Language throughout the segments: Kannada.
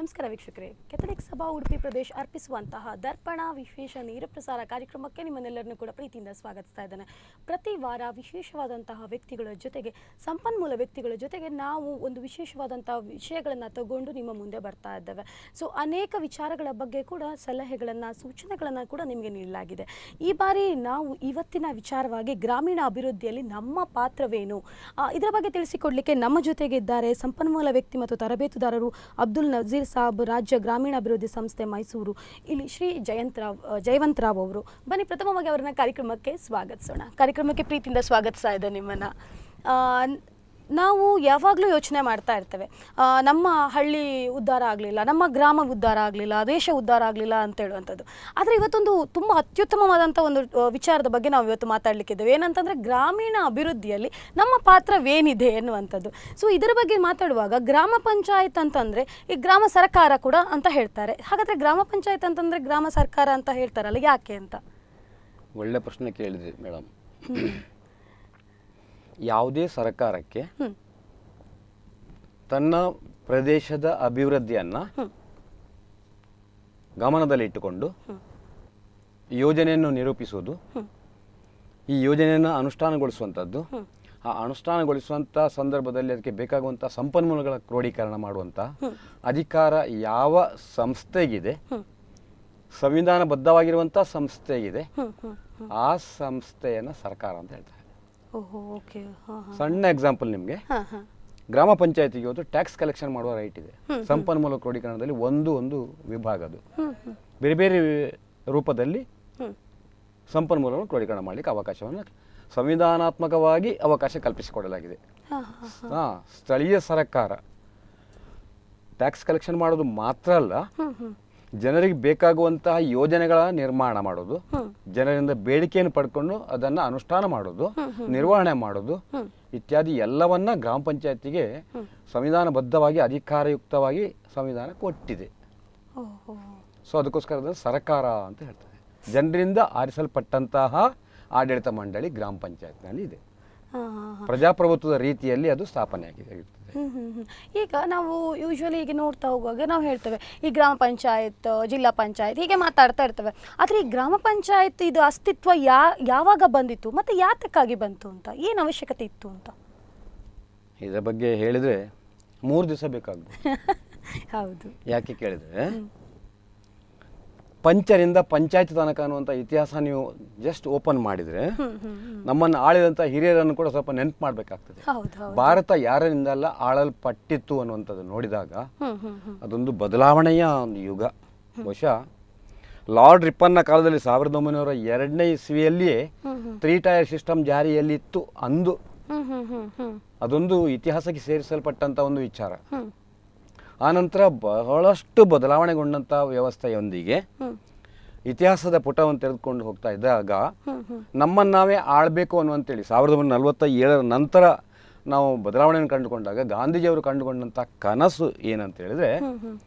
ನಮಸ್ಕಾರ ವೀಕ್ಷಕರೇ ಕೆಥಲಿಕ್ ಸಭಾ ಉಡುಪಿ ಪ್ರದೇಶ ಅರ್ಪಿಸುವಂತಹ ದರ್ಪಣ ವಿಶೇಷ ನೇರ ಪ್ರಸಾರ ಕಾರ್ಯಕ್ರಮಕ್ಕೆ ನಿಮ್ಮನ್ನೆಲ್ಲರನ್ನು ಕೂಡ ಪ್ರೀತಿಯಿಂದ ಸ್ವಾಗತಿಸ್ತಾ ಇದ್ದೇನೆ ಪ್ರತಿ ವಾರ ವಿಶೇಷವಾದಂತಹ ವ್ಯಕ್ತಿಗಳ ಜೊತೆಗೆ ಸಂಪನ್ಮೂಲ ವ್ಯಕ್ತಿಗಳ ಜೊತೆಗೆ ನಾವು ಒಂದು ವಿಶೇಷವಾದಂತಹ ವಿಷಯಗಳನ್ನು ತಗೊಂಡು ನಿಮ್ಮ ಮುಂದೆ ಬರ್ತಾ ಇದ್ದೇವೆ ಸೊ ಅನೇಕ ವಿಚಾರಗಳ ಬಗ್ಗೆ ಕೂಡ ಸಲಹೆಗಳನ್ನು ಸೂಚನೆಗಳನ್ನು ಕೂಡ ನಿಮಗೆ ನೀಡಲಾಗಿದೆ ಈ ಬಾರಿ ನಾವು ಇವತ್ತಿನ ವಿಚಾರವಾಗಿ ಗ್ರಾಮೀಣ ಅಭಿವೃದ್ಧಿಯಲ್ಲಿ ನಮ್ಮ ಪಾತ್ರವೇನು ಆ, ಇದರ ಬಗ್ಗೆ ತಿಳಿಸಿಕೊಡ್ಲಿಕ್ಕೆ ನಮ್ಮ ಜೊತೆಗೆ ಇದ್ದಾರೆ ಸಂಪನ್ಮೂಲ ವ್ಯಕ್ತಿ ಮತ್ತು ತರಬೇತುದಾರರು ಅಬ್ದುಲ್ ನಜೀರ್ ಸಾಬ್ ರಾಜ್ಯ ಗ್ರಾಮೀಣಾಭಿವೃದ್ಧಿ ಸಂಸ್ಥೆ ಮೈಸೂರು ಇಲ್ಲಿ ಶ್ರೀ ಜಯಂತ್ ರಾವ್ ಆ, ಜಯವಂತ್ ರಾವ್ ಅವರು ಬನ್ನಿ ಪ್ರಥಮವಾಗಿ ಅವರನ್ನ ಕಾರ್ಯಕ್ರಮಕ್ಕೆ ಸ್ವಾಗತಿಸೋಣ ಕಾರ್ಯಕ್ರಮಕ್ಕೆ ಪ್ರೀತಿಯಿಂದ ಸ್ವಾಗತಿಸ್ತಾ ಇದೆ ನಿಮ್ಮನ್ನ ಆ, ನಾವು ಯಾವಾಗಲೂ ಯೋಚನೆ ಮಾಡ್ತಾ ಇರ್ತೇವೆ ಆ, ನಮ್ಮ ಹಳ್ಳಿ ಉದ್ಧಾರ ಆಗಲಿಲ್ಲ ನಮ್ಮ ಗ್ರಾಮ ಉದ್ಧಾರ ಆಗಲಿಲ್ಲ ದೇಶ ಉದ್ಧಾರ ಆಗಲಿಲ್ಲ ಅಂತ ಹೇಳುವಂಥದ್ದು ಆದರೆ ಇವತ್ತೊಂದು ತುಂಬ ಅತ್ಯುತ್ತಮವಾದಂಥ ಒಂದು ಆ, ವಿಚಾರದ ಬಗ್ಗೆ ನಾವು ಇವತ್ತು ಮಾತಾಡಲಿಕ್ಕಿದ್ದೇವೆ ಏನಂತಂದರೆ ಗ್ರಾಮೀಣ ಅಭಿವೃದ್ಧಿಯಲ್ಲಿ ನಮ್ಮ ಪಾತ್ರವೇನಿದೆ ಎನ್ನುವಂಥದ್ದು ಸೊ ಇದರ ಬಗ್ಗೆ ಮಾತಾಡುವಾಗ ಗ್ರಾಮ ಪಂಚಾಯತ್ ಅಂತಂದರೆ ಈ ಗ್ರಾಮ ಸರ್ಕಾರ ಕೂಡ ಅಂತ ಹೇಳ್ತಾರೆ ಹಾಗಾದರೆ ಗ್ರಾಮ ಪಂಚಾಯತ್ ಅಂತಂದರೆ ಗ್ರಾಮ ಸರ್ಕಾರ ಅಂತ ಹೇಳ್ತಾರಲ್ಲ ಯಾಕೆ ಅಂತ ಒಳ್ಳೆ ಪ್ರಶ್ನೆ ಕೇಳಿದ್ರಿ ಮೇಡಮ್ ಯಾವುದೇ ಸರ್ಕಾರಕ್ಕೆ ಹ್ಮ್. ತನ್ನ ಪ್ರದೇಶದ ಅಭಿವೃದ್ಧಿಯನ್ನ ಹ್ಮ್. ಗಮನದಲ್ಲಿಟ್ಟುಕೊಂಡು ಯೋಜನೆಯನ್ನು ನಿರೂಪಿಸುವುದು ಹ್ಮ್. ಈ ಯೋಜನೆಯನ್ನು ಅನುಷ್ಠಾನಗೊಳಿಸುವಂಥದ್ದು ಹ್ಮ್. ಆ ಅನುಷ್ಠಾನಗೊಳಿಸುವಂಥ ಸಂದರ್ಭದಲ್ಲಿ ಅದಕ್ಕೆ ಬೇಕಾಗುವಂಥ ಸಂಪನ್ಮೂಲಗಳ ಕ್ರೋಢೀಕರಣ ಮಾಡುವಂಥ ಹ್ಮ್. ಅಧಿಕಾರ ಯಾವ ಸಂಸ್ಥೆಗಿದೆ ಹ್ಮ್. ಸಂವಿಧಾನಬದ್ಧವಾಗಿರುವಂಥ ಸಂಸ್ಥೆಗಿದೆ ಹ್ಮ್ ಹ್ಮ್ ಹ್ಮ್ ಆ ಸಂಸ್ಥೆಯನ್ನು ಸರ್ಕಾರ ಅಂತ ಹೇಳ್ತಾರೆ ಓಹೋ ಓಕೆ ಹಾಂ ಹಾಂ ಸಣ್ಣ ಎಕ್ಸಾಂಪಲ್ ನಿಮಗೆ ಹಾಂ ಹಾಂ ಗ್ರಾಮ ಪಂಚಾಯತಿಗೆ ಇವತ್ತು ಟ್ಯಾಕ್ಸ್ ಕಲೆಕ್ಷನ್ ಮಾಡುವ ರೈಟ್ ಇದೆ ಹ್ಮ್, ಸಂಪನ್ಮೂಲ ಕ್ರೋಢೀಕರಣದಲ್ಲಿ ಒಂದು ಒಂದು ವಿಭಾಗ ಅದು ಹ್ಮ್ ಹ್ಮ್ ಬೇರೆ ಬೇರೆ ರೂಪದಲ್ಲಿ ಹ್ಮ್ ಸಂಪನ್ಮೂಲವನ್ನು ಕ್ರೋಢೀಕರಣ ಮಾಡಲಿಕ್ಕೆ ಅವಕಾಶವನ್ನು ಸಂವಿಧಾನಾತ್ಮಕವಾಗಿ ಅವಕಾಶ ಕಲ್ಪಿಸಿಕೊಡಲಾಗಿದೆ ಹಾಂ ಹಾಂ ಹಾ ಸ್ಥಳೀಯ ಸರ್ಕಾರ ಟ್ಯಾಕ್ಸ್ ಕಲೆಕ್ಷನ್ ಮಾಡೋದು ಮಾತ್ರ ಅಲ್ಲ ಹ್ಮ್ ಹ್ಮ್ ಜನರಿಗೆ ಬೇಕಾಗುವಂತಹ ಯೋಜನೆಗಳ ನಿರ್ಮಾಣ ಮಾಡೋದು ಹ್ಮ್ ಜನರಿಂದ ಬೇಡಿಕೆಯನ್ನು ಪಡ್ಕೊಂಡು ಅದನ್ನು ಅನುಷ್ಠಾನ ಮಾಡೋದು ಹ್ಮ್, ಹ್ಮ್. ನಿರ್ವಹಣೆ ಮಾಡೋದು ಹ್ಮ್ ಇತ್ಯಾದಿ ಎಲ್ಲವನ್ನ ಗ್ರಾಮ ಪಂಚಾಯತಿಗೆ ಹ್ಮ್. ಸಂವಿಧಾನಬದ್ಧವಾಗಿ ಅಧಿಕಾರಯುಕ್ತವಾಗಿ ಸಂವಿಧಾನ ಕೊಟ್ಟಿದೆ ಓಹೋ ಸೊ ಅದಕ್ಕೋಸ್ಕರ ಅದನ್ನು ಸರ್ಕಾರ ಅಂತ ಹೇಳ್ತಾರೆ ಜನರಿಂದ ಆರಿಸಲ್ಪಟ್ಟಂತಹ ಆಡಳಿತ ಮಂಡಳಿ ಗ್ರಾಮ ಪಂಚಾಯತ್ನಲ್ಲಿ ಇದೆ ಹಾಂ ಹಾಂ ಹಾಂ ಪ್ರಜಾಪ್ರಭುತ್ವದ ರೀತಿಯಲ್ಲಿ ಅದು ಸ್ಥಾಪನೆಯಾಗಿದೆ ಇರ್ತದೆ ಹ್ಮ್ ಹ್ಮ್ ಹ್ಮ್. ಈಗ ನಾವು ಯೂಶ್ವಲಿ ಈಗ ನೋಡ್ತಾ ಹೋಗುವಾಗ ನಾವು ಹೇಳ್ತೇವೆ ಈ ಗ್ರಾಮ ಪಂಚಾಯತ್ ಜಿಲ್ಲಾ ಪಂಚಾಯತ್ ಹೀಗೆ ಮಾತಾಡ್ತಾ ಇರ್ತೇವೆ ಆದರೆ ಈ ಗ್ರಾಮ ಪಂಚಾಯತ್ ಇದು ಅಸ್ತಿತ್ವ ಯಾ ಯಾವಾಗ ಬಂದಿತ್ತು ಮತ್ತೆ ಯಾತಕ್ಕಾಗಿ ಬಂತು ಅಂತ ಏನು ಅವಶ್ಯಕತೆ ಇತ್ತು ಅಂತ ಇದರ ಬಗ್ಗೆ ಹೇಳಿದರೆ ಮೂರು ದಿವಸ ಬೇಕಾಗ್ಬೋದು ಹೌದು ಯಾಕೆ ಕೇಳಿದರೆ ಪಂಚರಿಂದ ಪಂಚಾಯತ್ ತನಕ ಅನ್ನುವಂಥ ಇತಿಹಾಸ ನೀವು ಜಸ್ಟ್ ಓಪನ್ ಮಾಡಿದರೆ ಹ್ಮ್ ಹ್ಮ್ ಹ್ಮ್ ನಮ್ಮನ್ನು ಆಳಿದಂಥ ಹಿರಿಯರನ್ನು ಕೂಡ ಸ್ವಲ್ಪ ನೆನಪು ಮಾಡಬೇಕಾಗ್ತದೆ ಹೌದು ಹೌದು ಭಾರತ ಯಾರಿಂದಲ್ಲ ಆಳಲ್ಪಟ್ಟಿತ್ತು ಅನ್ನುವಂಥದ್ದು ನೋಡಿದಾಗ ಹ್ಮ್ ಹ್ಮ್ ಹ್ಮ್ ಅದೊಂದು ಬದಲಾವಣೆಯ ಒಂದು ಯುಗ ಬಹುಶಃ ಲಾರ್ಡ್ ರಿಪ್ಪನ್ನ ಕಾಲದಲ್ಲಿ ಸಾವಿರದ ಒಂಬೈನೂರ ಎರಡನೇ ಇಸ್ವಿಯಲ್ಲಿಯೇ ಹ್ಮ್ ಹ್ಮ್ ತ್ರೀ ಟೈರ್ ಸಿಸ್ಟಮ್ ಜಾರಿಯಲ್ಲಿತ್ತು ಅಂದು ಹ್ಮ್ ಹ್ಮ್ ಹ್ಮ್ ಹ್ಮ್ ಅದೊಂದು ಇತಿಹಾಸಕ್ಕೆ ಸೇರಿಸಲ್ಪಟ್ಟಂಥ ಒಂದು ವಿಚಾರ ಹ್ಮ್ ಆನಂತರ ಬಹಳಷ್ಟು ಬದಲಾವಣೆಗೊಂಡಂಥ ವ್ಯವಸ್ಥೆಯೊಂದಿಗೆ ಹ್ಮ್ ಇತಿಹಾಸದ ಪುಟವನ್ನು ತೆಗೆದುಕೊಂಡು ಹೋಗ್ತಾ ಇದ್ದಾಗ ಹ್ಮ್ ಹ್ಮ್ ನಮ್ಮನ್ನು ನಾವೇ ಆಳಬೇಕು ಅನ್ನುವಂತೇಳಿ ಸಾವಿರದ ಒಂಬೈನೂರ ನಲವತ್ತ ಏಳರ ನಂತರ ನಾವು ಬದಲಾವಣೆಯನ್ನು ಕಂಡುಕೊಂಡಾಗ ಗಾಂಧೀಜಿಯವರು ಕಂಡುಕೊಂಡಂಥ ಕನಸು ಏನಂತ ಹೇಳಿದ್ರೆ ಹ್ಮ್ ಹ್ಮ್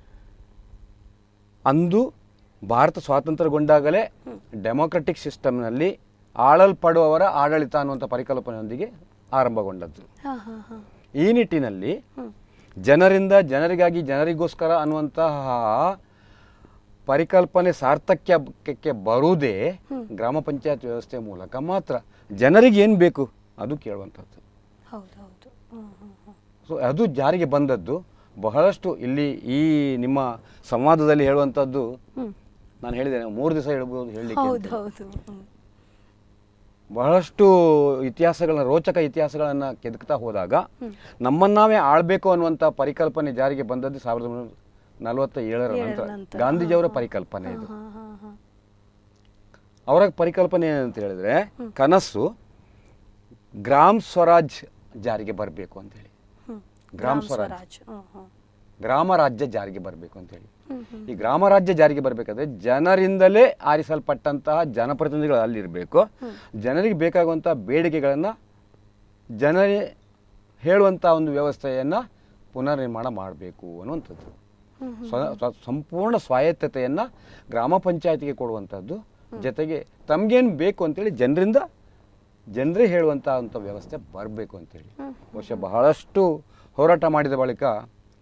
ಅಂದು ಭಾರತ ಸ್ವಾತಂತ್ರ್ಯಗೊಂಡಾಗಲೇ ಡೆಮೋಕ್ರೆಟಿಕ್ ಸಿಸ್ಟಮ್ನಲ್ಲಿ ಆಳಲ್ಪಡುವವರ ಆಡಳಿತ ಅನ್ನುವಂಥ ಪರಿಕಲ್ಪನೆಯೊಂದಿಗೆ ಆರಂಭಗೊಂಡದ್ದು ಹಾ ಹಾ ಹಾ ಈ ನಿಟ್ಟಿನಲ್ಲಿ ಹ್ಮ್ ಜನರಿಂದ ಜನರಿಗಾಗಿ ಜನರಿಗೋಸ್ಕರ ಅನ್ನುವಂತಹ ಪರಿಕಲ್ಪನೆ ಸಾರ್ಥಕ್ಯಕ್ಕೆ ಬರುವುದೇ ಗ್ರಾಮ ಪಂಚಾಯತ್ ವ್ಯವಸ್ಥೆ ಮೂಲಕ ಮಾತ್ರ ಜನರಿಗೆ ಏನು ಬೇಕು ಅದು ಕೇಳುವಂಥದ್ದು ಹೌದು ಹೌದು ಹ್ಮ್ ಹ್ಮ್ ಹ್ಮ್ ಸೊ ಅದು ಜಾರಿಗೆ ಬಂದದ್ದು ಬಹಳಷ್ಟು ಇಲ್ಲಿ ಈ ನಿಮ್ಮ ಸಂವಾದದಲ್ಲಿ ಹೇಳುವಂಥದ್ದು ಹ್ಮ್ ನಾನು ಹೇಳಿದ್ದೇನೆ ಮೂರು ದಿವಸ ಹೇಳ್ಬೋದು ಹೇಳಲಿಕ್ಕೆ ಹೌದು ಹೌದು ಹ್ಮ್ ಬಹಳಷ್ಟು ಇತಿಹಾಸಗಳನ್ನ ರೋಚಕ ಇತಿಹಾಸಗಳನ್ನು ಕೆದಕ್ತಾ ಹೋದಾಗ ಹ್ಮ್. ನಮ್ಮನ್ನಾವೇ ಆಳ್ಬೇಕು ಅನ್ನುವಂಥ ಪರಿಕಲ್ಪನೆ ಜಾರಿಗೆ ಬಂದದ್ದು ಸಾವಿರದ ಒಂಬೈನೂರ ನಲವತ್ತ ಏಳರ ಏಳರ ನಂತರ ನಂತರ. ಗಾಂಧೀಜಿಯವರ ಪರಿಕಲ್ಪನೆ ಇದು ಹಾ ಹಾ ಹಾ ಅವರ ಪರಿಕಲ್ಪನೆ ಏನಂತ ಹೇಳಿದ್ರೆ ಕನಸು ಗ್ರಾಮ್ ಸ್ವರಾಜ್ ಜಾರಿಗೆ ಬರಬೇಕು ಅಂತೇಳಿ ಹ್ಮ್ ಗ್ರಾಮ ಸ್ವರಾಜ್ ಸ್ವರಾಜ್ ಹ್ಮ್ ಹ್ಮ್ ಗ್ರಾಮ ರಾಜ್ಯ ಜಾರಿಗೆ ಬರಬೇಕು ಅಂತೇಳಿ ಹ್ಮ್ ಹ್ಮ್ ಈ ಗ್ರಾಮ ರಾಜ್ಯ ಜಾರಿಗೆ ಬರಬೇಕಾದ್ರೆ ಜನರಿಂದಲೇ ಆರಿಸಲ್ಪಟ್ಟಂತಹ ಜನಪ್ರತಿನಿಧಿಗಳು ಅಲ್ಲಿರಬೇಕು ಜನರಿಗೆ ಬೇಕಾಗುವಂಥ ಬೇಡಿಕೆಗಳನ್ನು ಜನರೇ ಹೇಳುವಂಥ ಒಂದು ವ್ಯವಸ್ಥೆಯನ್ನು ಪುನರ್ನಿರ್ಮಾಣ ಮಾಡಬೇಕು ಅನ್ನುವಂಥದ್ದು ಹ್ಮ್ ಸ್ವ- ಸ್ವ- ಸಂಪೂರ್ಣ ಸ್ವಾಯತ್ತತೆಯನ್ನು ಗ್ರಾಮ ಪಂಚಾಯತಿಗೆ ಕೊಡುವಂಥದ್ದು ಜೊತೆಗೆ ತಮಗೇನು ಬೇಕು ಅಂತೇಳಿ ಜನರಿಂದ ಜನರೇ ಹೇಳುವಂಥ ಅಂಥ ವ್ಯವಸ್ಥೆ ಬರಬೇಕು ಅಂತೇಳಿ ಹ್ಮ್. ಬಹುಶಃ ಬಹಳಷ್ಟು ಹೋರಾಟ ಮಾಡಿದ ಬಳಿಕ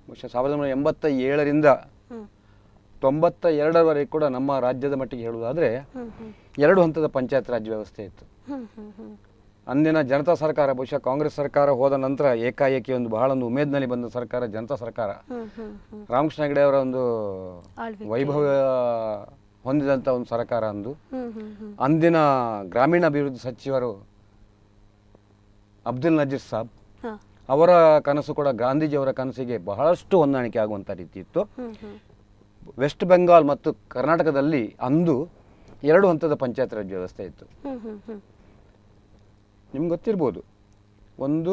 ಬಹುಶಃ ಸಾವಿರದ ಒಂಬೈನೂರ ಎಂಬತ್ತ ಏಳರಿಂದ ಹ್ಮ್ ತೊಂಬತ್ತ ಎರಡರವರೆಗೆ ಕೂಡ ನಮ್ಮ ರಾಜ್ಯದ ಮಟ್ಟಿಗೆ ಹೇಳುವುದಾದರೆ ಹ್ಮ್ ಹ್ಮ್ ಎರಡು ಹಂತದ ಪಂಚಾಯತ್ ರಾಜ್ ವ್ಯವಸ್ಥೆ ಇತ್ತು ಹ್ಮ್ ಹ್ಮ್ ಹ್ಮ್ ಅಂದಿನ ಜನತಾ ಸರ್ಕಾರ ಬಹುಶಃ ಕಾಂಗ್ರೆಸ್ ಸರ್ಕಾರ ಹೋದ ನಂತರ ಏಕಾಏಕಿ ಒಂದು ಬಹಳ ಒಂದು ಉಮೇದ್ನಲ್ಲಿ ಬಂದ ಸರ್ಕಾರ ಜನತಾ ಸರ್ಕಾರ ಹ್ಮ್ ಹ್ಮ್ ಹ್ಮ್ ರಾಮಕೃಷ್ಣ ಹೆಗಡೆ ಅವರ ಒಂದು ಆಳ್ವಿಕೆ. ವೈಭವ ಹೊಂದಿದಂಥ ಒಂದು ಸರ್ಕಾರ ಅಂದು ಹ್ಮ್ ಹ್ಮ್ ಹ್ಮ್ ಅಂದಿನ ಗ್ರಾಮೀಣಾಭಿವೃದ್ಧಿ ಸಚಿವರು ಅಬ್ದುಲ್ ನಜೀರ್ ಸಾಬ್ ಹಾ ಅವರ ಕನಸು ಕೂಡ ಗಾಂಧೀಜಿಯವರ ಕನಸಿಗೆ ಬಹಳಷ್ಟು ಹೊಂದಾಣಿಕೆ ಆಗುವಂಥ ರೀತಿ ಇತ್ತು ಹ್ಮ್ ಹ್ಮ್ ವೆಸ್ಟ್ ಬೆಂಗಾಲ್ ಮತ್ತು ಕರ್ನಾಟಕದಲ್ಲಿ ಅಂದು ಎರಡು ಹಂತದ ಪಂಚಾಯತ್ ರಾಜ್ ವ್ಯವಸ್ಥೆ ಇತ್ತು ಹ್ಮ್ ಹ್ಮ್ ಹ್ಮ್ ನಿಮ್ಗೆ ಗೊತ್ತಿರ್ಬೋದು ಒಂದು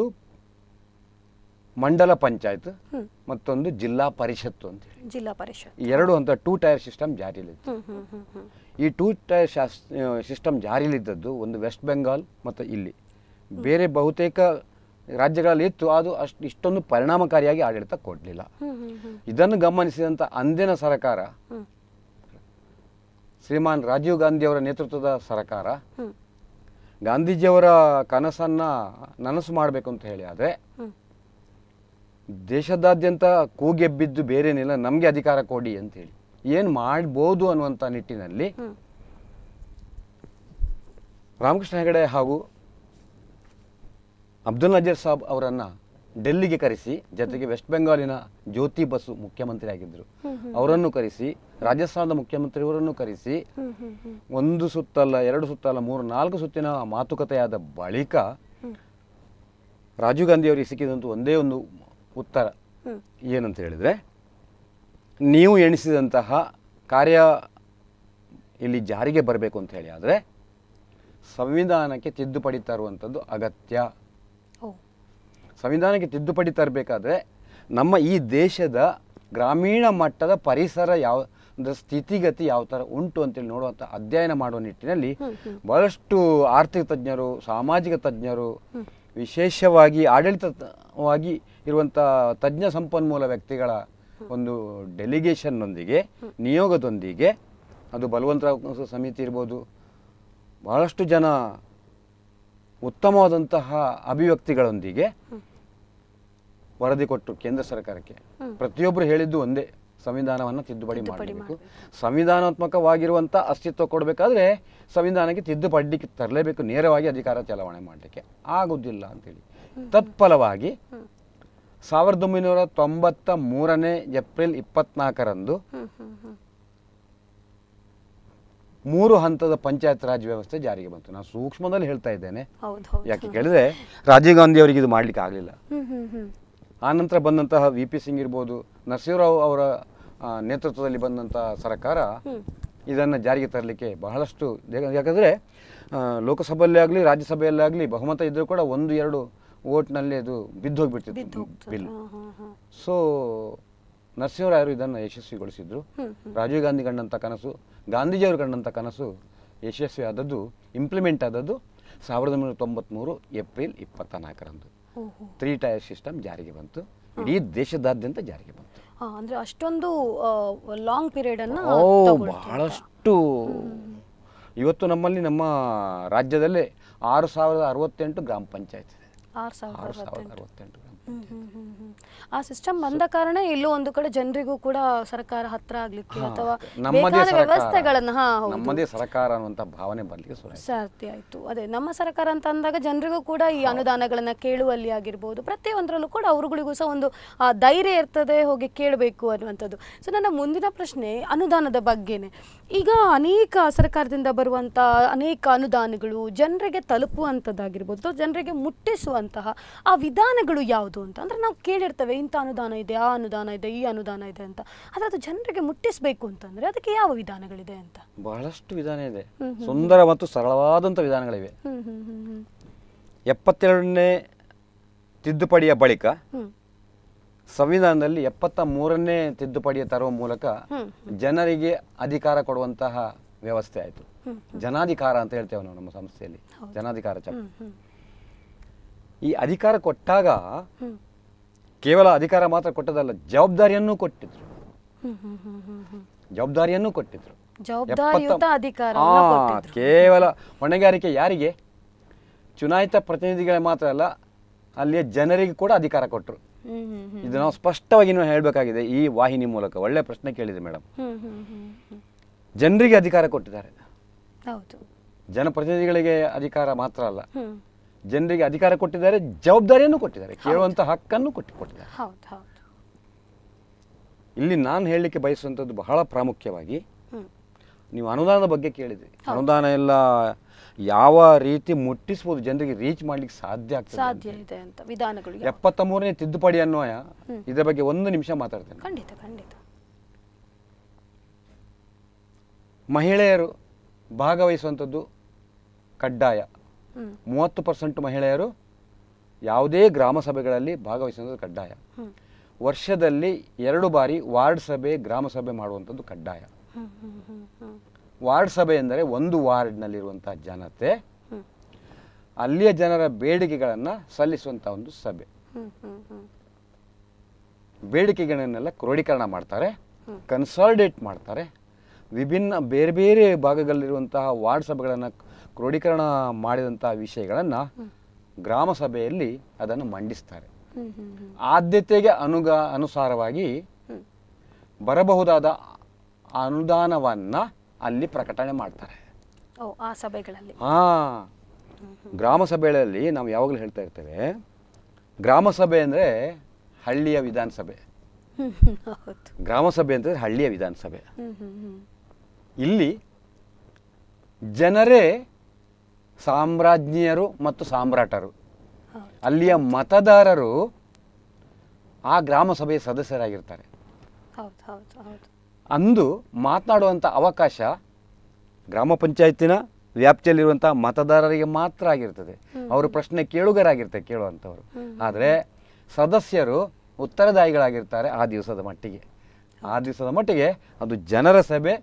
ಮಂಡಲ ಪಂಚಾಯತ್ ಹ್ಮ್ ಮತ್ತೊಂದು ಜಿಲ್ಲಾ ಪರಿಷತ್ತು ಅಂತೇಳಿ ಜಿಲ್ಲಾ ಪರಿಷತ್ ಈ ಎರಡು ಹಂತ ಟೂ ಟೈರ್ ಸಿಸ್ಟಮ್ ಜಾರಿಯಲ್ಲಿತ್ತು ಹ್ಮ್ ಹ್ಮ್ ಹ್ಮ್ ಹ್ಮ್ ಈ ಟೂ ಟೈರ್ ಶಾಸ್ ಸಿಸ್ಟಮ್ ಜಾರಿಯಲ್ಲಿದ್ದದ್ದು ಒಂದು ವೆಸ್ಟ್ ಬೆಂಗಾಲ್ ಮತ್ತು ಇಲ್ಲಿ ಬೇರೆ ಬಹುತೇಕ ರಾಜ್ಯಗಳಲ್ಲಿ ಇತ್ತು ಅದು ಅಷ್ಟು ಇಷ್ಟೊಂದು ಪರಿಣಾಮಕಾರಿಯಾಗಿ ಆಡಳಿತ ಕೊಡಲಿಲ್ಲ ಹ್ಮ್ ಹ್ಮ್ ಹ್ಮ್ ಇದನ್ನು ಗಮನಿಸಿದಂಥ ಅಂದಿನ ಸರ್ಕಾರ ಹ್ಮ್ ಶ್ರೀಮಾನ್ ರಾಜೀವ್ ಗಾಂಧಿಯವರ ನೇತೃತ್ವದ ಸರ್ಕಾರ ಹ್ಮ್ ಗಾಂಧೀಜಿಯವರ ಕನಸನ್ನು ನನಸು ಮಾಡಬೇಕು ಅಂತ ಹೇಳಿ ಆದರೆ ಹ್ಮ್ ದೇಶದಾದ್ಯಂತ ಕೂಗೆಬ್ಬಿದ್ದು ಬೇರೇನಿಲ್ಲ ನಮಗೆ ಅಧಿಕಾರ ಕೊಡಿ ಅಂತೇಳಿ ಏನು ಮಾಡ್ಬೋದು ಅನ್ನುವಂಥ ನಿಟ್ಟಿನಲ್ಲಿ ಹ್ಮ್ ರಾಮಕೃಷ್ಣ ಹೆಗಡೆ ಹಾಗೂ ಅಬ್ದುಲ್ ನಜೀರ್ ಸಾಬ್ ಅವರನ್ನು ಡೆಲ್ಲಿಗೆ ಕರೆಸಿ ಜೊತೆಗೆ ವೆಸ್ಟ್ ಬೆಂಗಾಲಿನ ಜ್ಯೋತಿ ಬಸು ಮುಖ್ಯಮಂತ್ರಿ ಆಗಿದ್ದರು ಹ್ಮ್ ಹ್ಮ್ ಅವರನ್ನು ಕರೆಸಿ ರಾಜಸ್ಥಾನದ ಮುಖ್ಯಮಂತ್ರಿಯವರನ್ನು ಕರೆಸಿ ಹ್ಮ್ ಹ್ಮ್ ಹ್ಮ್ ಒಂದು ಸುತ್ತಲ್ಲ ಎರಡು ಸುತ್ತಲ್ಲ ಮೂರು ನಾಲ್ಕು ಸುತ್ತಿನ ಮಾತುಕತೆಯಾದ ಬಳಿಕ ಹ್ಮ್ ರಾಜೀವ್ ಗಾಂಧಿ ಅವರಿಗೆ ಸಿಕ್ಕಿದಂಥ ಒಂದೇ ಒಂದು ಉತ್ತರ ಹ್ಮ್ ಏನಂತ ಹೇಳಿದರೆ ನೀವು ಎಣಿಸಿದಂತಹ ಕಾರ್ಯ ಇಲ್ಲಿ ಜಾರಿಗೆ ಬರಬೇಕು ಅಂತ ಹೇಳಿ ಆದರೆ ಸಂವಿಧಾನಕ್ಕೆ ತಿದ್ದುಪಡಿ ತರುವಂಥದ್ದು ಅಗತ್ಯ ಓ ಸಂವಿಧಾನಕ್ಕೆ ತಿದ್ದುಪಡಿ ತರಬೇಕಾದ್ರೆ ನಮ್ಮ ಈ ದೇಶದ ಗ್ರಾಮೀಣ ಮಟ್ಟದ ಪರಿಸರ ಯಾವ ಅಂದ್ರೆ ಸ್ಥಿತಿಗತಿ ಯಾವ ಥರ ಉಂಟು ಅಂತೇಳಿ ನೋಡುವಂಥ ಅಧ್ಯಯನ ಮಾಡುವ ನಿಟ್ಟಿನಲ್ಲಿ ಹ್ಮ್ ಹ್ಮ್ ಬಹಳಷ್ಟು ಆರ್ಥಿಕ ತಜ್ಞರು ಸಾಮಾಜಿಕ ತಜ್ಞರು ವಿಶೇಷವಾಗಿ ಆಡಳಿತವಾಗಿ ಇರುವಂಥ ತಜ್ಞ ಸಂಪನ್ಮೂಲ ವ್ಯಕ್ತಿಗಳ ಒಂದು ಡೆಲಿಗೇಷನ್ನೊಂದಿಗೆ ನಿಯೋಗದೊಂದಿಗೆ ಅದು ಬಲವಂತರಾವ್ ಸಮಿತಿ ಇರ್ಬೋದು ಬಹಳಷ್ಟು ಜನ ಉತ್ತಮವಾದಂತಹ ಅಭಿವ್ಯಕ್ತಿಗಳೊಂದಿಗೆ ವರದಿ ಕೊಟ್ಟು ಕೇಂದ್ರ ಸರ್ಕಾರಕ್ಕೆ ಹ್ಮ್. ಪ್ರತಿಯೊಬ್ಬರು ಹೇಳಿದ್ದು ಒಂದೇ ಸಂವಿಧಾನವನ್ನು ತಿದ್ದುಪಡಿ ತಿದ್ದುಪಡಿ ಮಾಡಬೇಕು ಸಂವಿಧಾನಾತ್ಮಕವಾಗಿರುವಂಥ ಅಸ್ತಿತ್ವ ಕೊಡಬೇಕಾದ್ರೆ ಸಂವಿಧಾನಕ್ಕೆ ತಿದ್ದುಪಡಿ ತರಲೇಬೇಕು ನೇರವಾಗಿ ಅಧಿಕಾರ ಚಲಾವಣೆ ಮಾಡಲಿಕ್ಕೆ ಆಗುವುದಿಲ್ಲ ಅಂತೇಳಿ ತತ್ಫಲವಾಗಿ ಹ್ಮ್ ಸಾವಿರದ ಒಂಬೈನೂರ ತೊಂಬತ್ತ ಮೂರನೇ ಏಪ್ರಿಲ್ ಇಪ್ಪತ್ನಾಲ್ಕರಂದು ಹ್ಮ್ ಹ್ಮ್ ಹ್ಮ್ ಮೂರು ಹಂತದ ಪಂಚಾಯತ್ ರಾಜ್ ವ್ಯವಸ್ಥೆ ಜಾರಿಗೆ ಬಂತು ನಾನು ಸೂಕ್ಷ್ಮದಲ್ಲಿ ಹೇಳ್ತಾ ಇದ್ದೇನೆ ಹೌದು ಹೌದು ಯಾಕೆ ಕೇಳಿದ್ರೆ ರಾಜೀವ್ ಗಾಂಧಿ ಅವರಿಗೆ ಇದು ಮಾಡಲಿಕ್ಕೆ ಆಗಲಿಲ್ಲ ಹ್ಮ್ ಹ್ಮ್ ಹ್ಮ್ ಆನಂತರ ಬಂದಂತಹ ವಿ ಪಿ ಸಿಂಗ್ ಇರ್ಬೋದು ನರಸಿಂಹರಾವ್ ಅವರ ಆ, ನೇತೃತ್ವದಲ್ಲಿ ಬಂದಂತಹ ಸರ್ಕಾರ ಹ್ಮ್ ಇದನ್ನು ಜಾರಿಗೆ ತರಲಿಕ್ಕೆ ಬಹಳಷ್ಟು ಯಾಕ- ಯಾಕಂದರೆ ಲೋಕಸಭೆಯಲ್ಲೇ ಆಗಲಿ ರಾಜ್ಯಸಭೆಯಲ್ಲೇ ಆಗಲಿ ಬಹುಮತ ಇದ್ದರೂ ಕೂಡ ಒಂದು ಎರಡು ಓಟ್ನಲ್ಲಿ ಅದು ಬಿದ್ದು ಬಿದ್ದು ಹೋಗ್ಬಿಡ್ತಿತ್ತು ಹೋಗ್ತದೆ ಬಿಲ್ ಹಾ ಹಾ ಹಾ ಸೊ ನರಸಿಂಹರಾಯರು ಇದನ್ನು ಯಶಸ್ವಿಗೊಳಿಸಿದ್ರು ಹ್ಮ್ ಹ್ಮ್ ರಾಜೀವ್ ಗಾಂಧಿ ಕಂಡಂಥ ಕನಸು ಗಾಂಧೀಜಿಯವರು ಕಂಡಂಥ ಕನಸು ಯಶಸ್ವಿ ಆದದ್ದು ಇಂಪ್ಲಿಮೆಂಟ್ ಆದದ್ದು ಸಾವಿರದ ಒಂಬೈನೂರ ತೊಂಬತ್ತ್ಮೂರು ಏಪ್ರಿಲ್ ಇಪ್ಪತ್ತ ನಾಲ್ಕರಂದು ಓಹೋ ತ್ರೀ ಟೈರ್ ಸಿಸ್ಟಮ್ ಜಾರಿಗೆ ಬಂತು ಇಡೀ ದೇಶದಾದ್ಯಂತ ಜಾರಿಗೆ ಬಂತು ಹಾ ಅಂದ್ರೆ ಅಷ್ಟೊಂದು ಲಾಂಗ್ ಪೀರಿಯಡ್ ಅನ್ನ ಓ ತಗೊಳ್ತು ಅಂತ. ಬಹಳಷ್ಟು ಇವತ್ತು ನಮ್ಮಲ್ಲಿ ನಮ್ಮ ರಾಜ್ಯದಲ್ಲೇ ಆರು ಸಾವಿರದ ಅರವತ್ತೆಂಟು ಗ್ರಾಮ ಪಂಚಾಯತ್ ಇದೆ ಆರು ಸಾವಿರದ ಆರು ಸಾವಿರದ ಅರವತ್ತೆಂಟು ಅರವತ್ತೆಂಟು ಗ್ರಾಮ ಹ್ಮ್ ಹ್ಮ್ ಹ್ಮ್ ಹ್ಮ್. ಆ ಸಿಸ್ಟಮ್ ಬಂದ ಕಾರಣ ಎಲ್ಲೋ ಒಂದು ಕಡೆ ಜನರಿಗೂ ಕೂಡ ಸರ್ಕಾರ ಹತ್ರ ಆಗ್ಲಿಕ್ಕೆ ಅಥವಾ ನಮ್ಮದೇ ಬೇಕಾದ ಸರ್ಕಾರ ವ್ಯವಸ್ಥೆಗಳನ್ನ ಹಾ ಹೌದು ನಮ್ಮದೇ ಸರ್ಕಾರ ಅನ್ನುವಂಥ ಭಾವನೆ ಬರಲಿಕ್ಕೆ ಶುರು ಆಯ್ತು. ಸಾಧ್ಯ ಆಯ್ತು ಅದೇ ನಮ್ಮ ಸರ್ಕಾರ ಅಂತ ಅಂದಾಗ ಜನರಿಗೂ ಕೂಡ ಈ ಅನುದಾನಗಳನ್ನ ಕೇಳುವಲ್ಲಿ ಆಗಿರ್ಬೋದು ಪ್ರತಿಯೊಂದರಲ್ಲೂ ಕೂಡ ಅವ್ರುಗಳಿಗೂ ಸಹ ಒಂದು ಆ, ಧೈರ್ಯ ಇರ್ತದೆ ಹೋಗಿ ಕೇಳಬೇಕು ಅನ್ನುವಂಥದ್ದು ಸೊ ನನ್ನ ಮುಂದಿನ ಪ್ರಶ್ನೆ ಅನುದಾನದ ಬಗ್ಗೆನೆ ಈಗ ಅನೇಕ ಸರ್ಕಾರದಿಂದ ಬರುವಂಥ ಅನೇಕ ಅನುದಾನಗಳು ಜನರಿಗೆ ತಲುಪುವಂಥದ್ದಾಗಿರ್ಬೋದು ಅಥವಾ ಜನರಿಗೆ ಮುಟ್ಟಿಸುವಂತಹ ಆ ವಿಧಾನಗಳು ಯಾವುದು ಅಂತ ಅಂದ್ರೆ ನಾವು ಕೇಳಿರ್ತೇವೆ ಇಂಥ ಅನುದಾನ ಇದೆ ಆ ಅನುದಾನ ಇದೆ ಈ ಅನುದಾನ ಇದೆ ಅಂತ ಆದರೆ ಅದು ಜನರಿಗೆ ಮುಟ್ಟಿಸಬೇಕು ಅಂತಂದ್ರೆ ಅದಕ್ಕೆ ಯಾವ ವಿಧಾನಗಳಿದೆ ಅಂತ ಬಹಳಷ್ಟು ವಿಧಾನ ಇದೆ ಹ್ಮ್ ಸುಂದರ ಮತ್ತು ಸರಳವಾದಂಥ ವಿಧಾನಗಳಿವೆ ಹ್ಮ್ ಹ್ಮ್ ಹ್ಮ್ ಹ್ಮ್ ಎಪ್ಪತ್ತೆರಡನೇ ತಿದ್ದುಪಡಿಯ ಬಳಿಕ ಹ್ಮ್ ಸಂವಿಧಾನದಲ್ಲಿ ಎಪ್ಪತ್ತ ಮೂರನೇ ತಿದ್ದುಪಡಿಯ ತರುವ ಮೂಲಕ ಹ್ಮ್ ಜನರಿಗೆ ಅಧಿಕಾರ ಕೊಡುವಂತಹ ವ್ಯವಸ್ಥೆ ಆಯಿತು ಹ್ಮ್ ಜನಾಧಿಕಾರ ಅಂತ ಹೇಳ್ತೇವೆ ನಾವು ನಮ್ಮ ಸಂಸ್ಥೆಯಲ್ಲಿ ಹೌದು. ಜನಾಧಿಕಾರ ಚಕ್ರ ಹ್ಮ್ ಹ್ಮ್ ಈ ಅಧಿಕಾರ ಕೊಟ್ಟಾಗ ಹ್ಮ್ ಕೇವಲ ಅಧಿಕಾರ ಮಾತ್ರ ಕೊಟ್ಟದಲ್ಲ ಜವಾಬ್ದಾರಿಯನ್ನೂ ಕೊಟ್ಟಿದ್ರು ಹ್ಮ್ ಹ್ಮ್ ಹ್ಮ್ ಹ್ಮ್ ಹ್ಮ್ ಜವಾಬ್ದಾರಿಯನ್ನೂ ಕೊಟ್ಟಿದ್ರು ಜವಾಬ್ದಾರಿಯುತ ಎಪ್ಪತ್ತ- ಅಧಿಕಾರವನ್ನ ಆ, ಕೊಟ್ಟಿದ್ರು ಕೇವಲ ಹೊಣೆಗಾರಿಕೆ ಯಾರಿಗೆ ಚುನಾಯಿತ ಪ್ರತಿನಿಧಿಗಳಿಗೆ ಮಾತ್ರ ಅಲ್ಲ ಅಲ್ಲಿಯ ಜನರಿಗೆ ಕೂಡ ಅಧಿಕಾರ ಕೊಟ್ಟರು ಹ್ಮ್ ಹ್ಮ್ ಹ್ಮ್ ಇದು ನಾವು ಸ್ಪಷ್ಟವಾಗಿ ನಾವು ಹೇಳಬೇಕಾಗಿದೆ ಈ ವಾಹಿನಿ ಮೂಲಕ ಒಳ್ಳೆ ಪ್ರಶ್ನೆ ಕೇಳಿದೆ ಮೇಡಮ್ ಹ್ಮ್ ಹ್ಮ್ ಹ್ಮ್ ಹ್ಮ್ ಜನರಿಗೆ ಅಧಿಕಾರ ಕೊಟ್ಟಿದ್ದಾರೆ ಹೌದು ಜನಪ್ರತಿನಿಧಿಗಳಿಗೆ ಅಧಿಕಾರ ಮಾತ್ರ ಅಲ್ಲ ಹ್ಮ್ ಜನರಿಗೆ ಅಧಿಕಾರ ಕೊಟ್ಟಿದ್ದಾರೆ ಜವಾಬ್ದಾರಿಯನ್ನು ಕೊಟ್ಟಿದ್ದಾರೆ ಕೇಳುವಂಥ ಹಕ್ಕನ್ನು ಕೊಟ್ಟು ಕೊಟ್ಟಿದ್ದಾರೆ ಹೌದು ಹೌದು ಇಲ್ಲಿ ನಾನು ಹೇಳಲಿಕ್ಕೆ ಬಯಸುವಂಥದ್ದು ಬಹಳ ಪ್ರಾಮುಖ್ಯವಾಗಿ ಹ್ಮ್ ನೀವು ಅನುದಾನದ ಬಗ್ಗೆ ಕೇಳಿದ್ರಿ ಅನುದಾನ ಎಲ್ಲ ಯಾವ ರೀತಿ ಮುಟ್ಟಿಸ್ಬೋದು ಜನರಿಗೆ ರೀಚ್ ಮಾಡ್ಲಿಕ್ಕೆ ಸಾಧ್ಯ ಆಗ್ತದೆ ಸಾಧ್ಯ ಇದೆ ಅಂತ ವಿಧಾನಗಳು ಯಾವ- ಎಪ್ಪತ್ತ ಮೂರನೇ ತಿದ್ದುಪಡಿ ಅನ್ವಯ ಇದರ ಬಗ್ಗೆ ಒಂದು ನಿಮಿಷ ಮಾತಾಡ್ತೇನೆ ಖಂಡಿತ ಖಂಡಿತ ಮಹಿಳೆಯರು ಭಾಗವಹಿಸುವಂಥದ್ದು ಕಡ್ಡಾಯ ಹ್ಮ್ ಮೂವತ್ತು ಪರ್ಸೆಂಟ್ ಮಹಿಳೆಯರು ಯಾವುದೇ ಗ್ರಾಮ ಸಭೆಗಳಲ್ಲಿ ಭಾಗವಹಿಸುವಂಥದ್ದು ಕಡ್ಡಾಯ ಹ್ಮ್ ವರ್ಷದಲ್ಲಿ ಎರಡು ಬಾರಿ ವಾರ್ಡ್ ಸಭೆ ಗ್ರಾಮ ಸಭೆ ಮಾಡುವಂಥದ್ದು ಕಡ್ಡಾಯ ಹ್ಮ್ ಹ್ಮ್ ಹ್ಮ್ ಹ್ಮ್ ವಾರ್ಡ್ ಸಭೆ ಎಂದರೆ ಒಂದು ವಾರ್ಡ್ನಲ್ಲಿರುವಂಥ ಜನತೆ ಹ್ಮ್ ಅಲ್ಲಿಯ ಜನರ ಬೇಡಿಕೆಗಳನ್ನು ಸಲ್ಲಿಸುವಂಥ ಒಂದು ಸಭೆ ಹ್ಮ್ ಹ್ಮ್ ಹ್ಮ್ ಬೇಡಿಕೆಗಳನ್ನೆಲ್ಲ ಕ್ರೋಢೀಕರಣ ಮಾಡ್ತಾರೆ ಹ್ಮ್. ಕನ್ಸಾಲ್ಡೇಟ್ ಮಾಡ್ತಾರೆ ವಿಭಿನ್ನ ಬೇರೆ ಬೇರೆ ಭಾಗದಲ್ಲಿರುವಂತಹ ವಾರ್ಡ್ ಸಭೆಗಳನ್ನು ಕ್ರೋಢೀಕರಣ ಮಾಡಿದಂತಹ ವಿಷಯಗಳನ್ನು ಗ್ರಾಮ ಸಭೆಯಲ್ಲಿ ಅದನ್ನು ಮಂಡಿಸ್ತಾರೆ ಹ್ಮ್ ಹ್ಮ್ ಹ್ಮ್ ಆದ್ಯತೆಗೆ ಅನುಗ ಅನುಸಾರವಾಗಿ ಹ್ಮ್ ಬರಬಹುದಾದ ಅನುದಾನವನ್ನು ಅಲ್ಲಿ ಪ್ರಕಟಣೆ ಮಾಡ್ತಾರೆ ಓ ಆ ಸಭೆಗಳಲ್ಲಿ ಹಾ ಗ್ರಾಮ ಸಭೆಗಳಲ್ಲಿ ನಾವು ಯಾವಾಗಲೂ ಹೇಳ್ತಾ ಇರ್ತೇವೆ ಗ್ರಾಮ ಸಭೆ ಅಂದರೆ ಹಳ್ಳಿಯ ವಿಧಾನಸಭೆ ಹ್ಮ್ ಹ್ಮ್ ಹೌದು ಗ್ರಾಮ ಸಭೆ ಅಂತಂದರೆ ಹಳ್ಳಿಯ ವಿಧಾನಸಭೆ ಹ್ಮ್ ಹ್ಮ್ ಹ್ಮ್ ಇಲ್ಲಿ ಜನರೇ ಸಾಮ್ರಾಜ್ಞಿಯರು ಮತ್ತು ಸಾಮ್ರಾಟರು ಹೌದು ಅಲ್ಲಿಯ ಮತದಾರರು ಆ ಗ್ರಾಮ ಸಭೆಯ ಸದಸ್ಯರಾಗಿರ್ತಾರೆ ಹೌದು ಹೌದು ಹೌದು ಅಂದು ಮಾತನಾಡುವಂಥ ಅವಕಾಶ ಗ್ರಾಮ ಪಂಚಾಯತಿನ ವ್ಯಾಪ್ತಿಯಲ್ಲಿರುವಂಥ ಮತದಾರರಿಗೆ ಮಾತ್ರ ಆಗಿರ್ತದೆ ಅವರು ಪ್ರಶ್ನೆ ಕೇಳುಗರಾಗಿರ್ತಾರೆ ಕೇಳುವಂಥವ್ರು ಆದರೆ ಸದಸ್ಯರು ಉತ್ತರದಾಯಿಗಳಾಗಿರ್ತಾರೆ ಆ ದಿವಸದ ಮಟ್ಟಿಗೆ ಆ ದಿವಸದ ಮಟ್ಟಿಗೆ ಅದು ಜನರ ಸಭೆ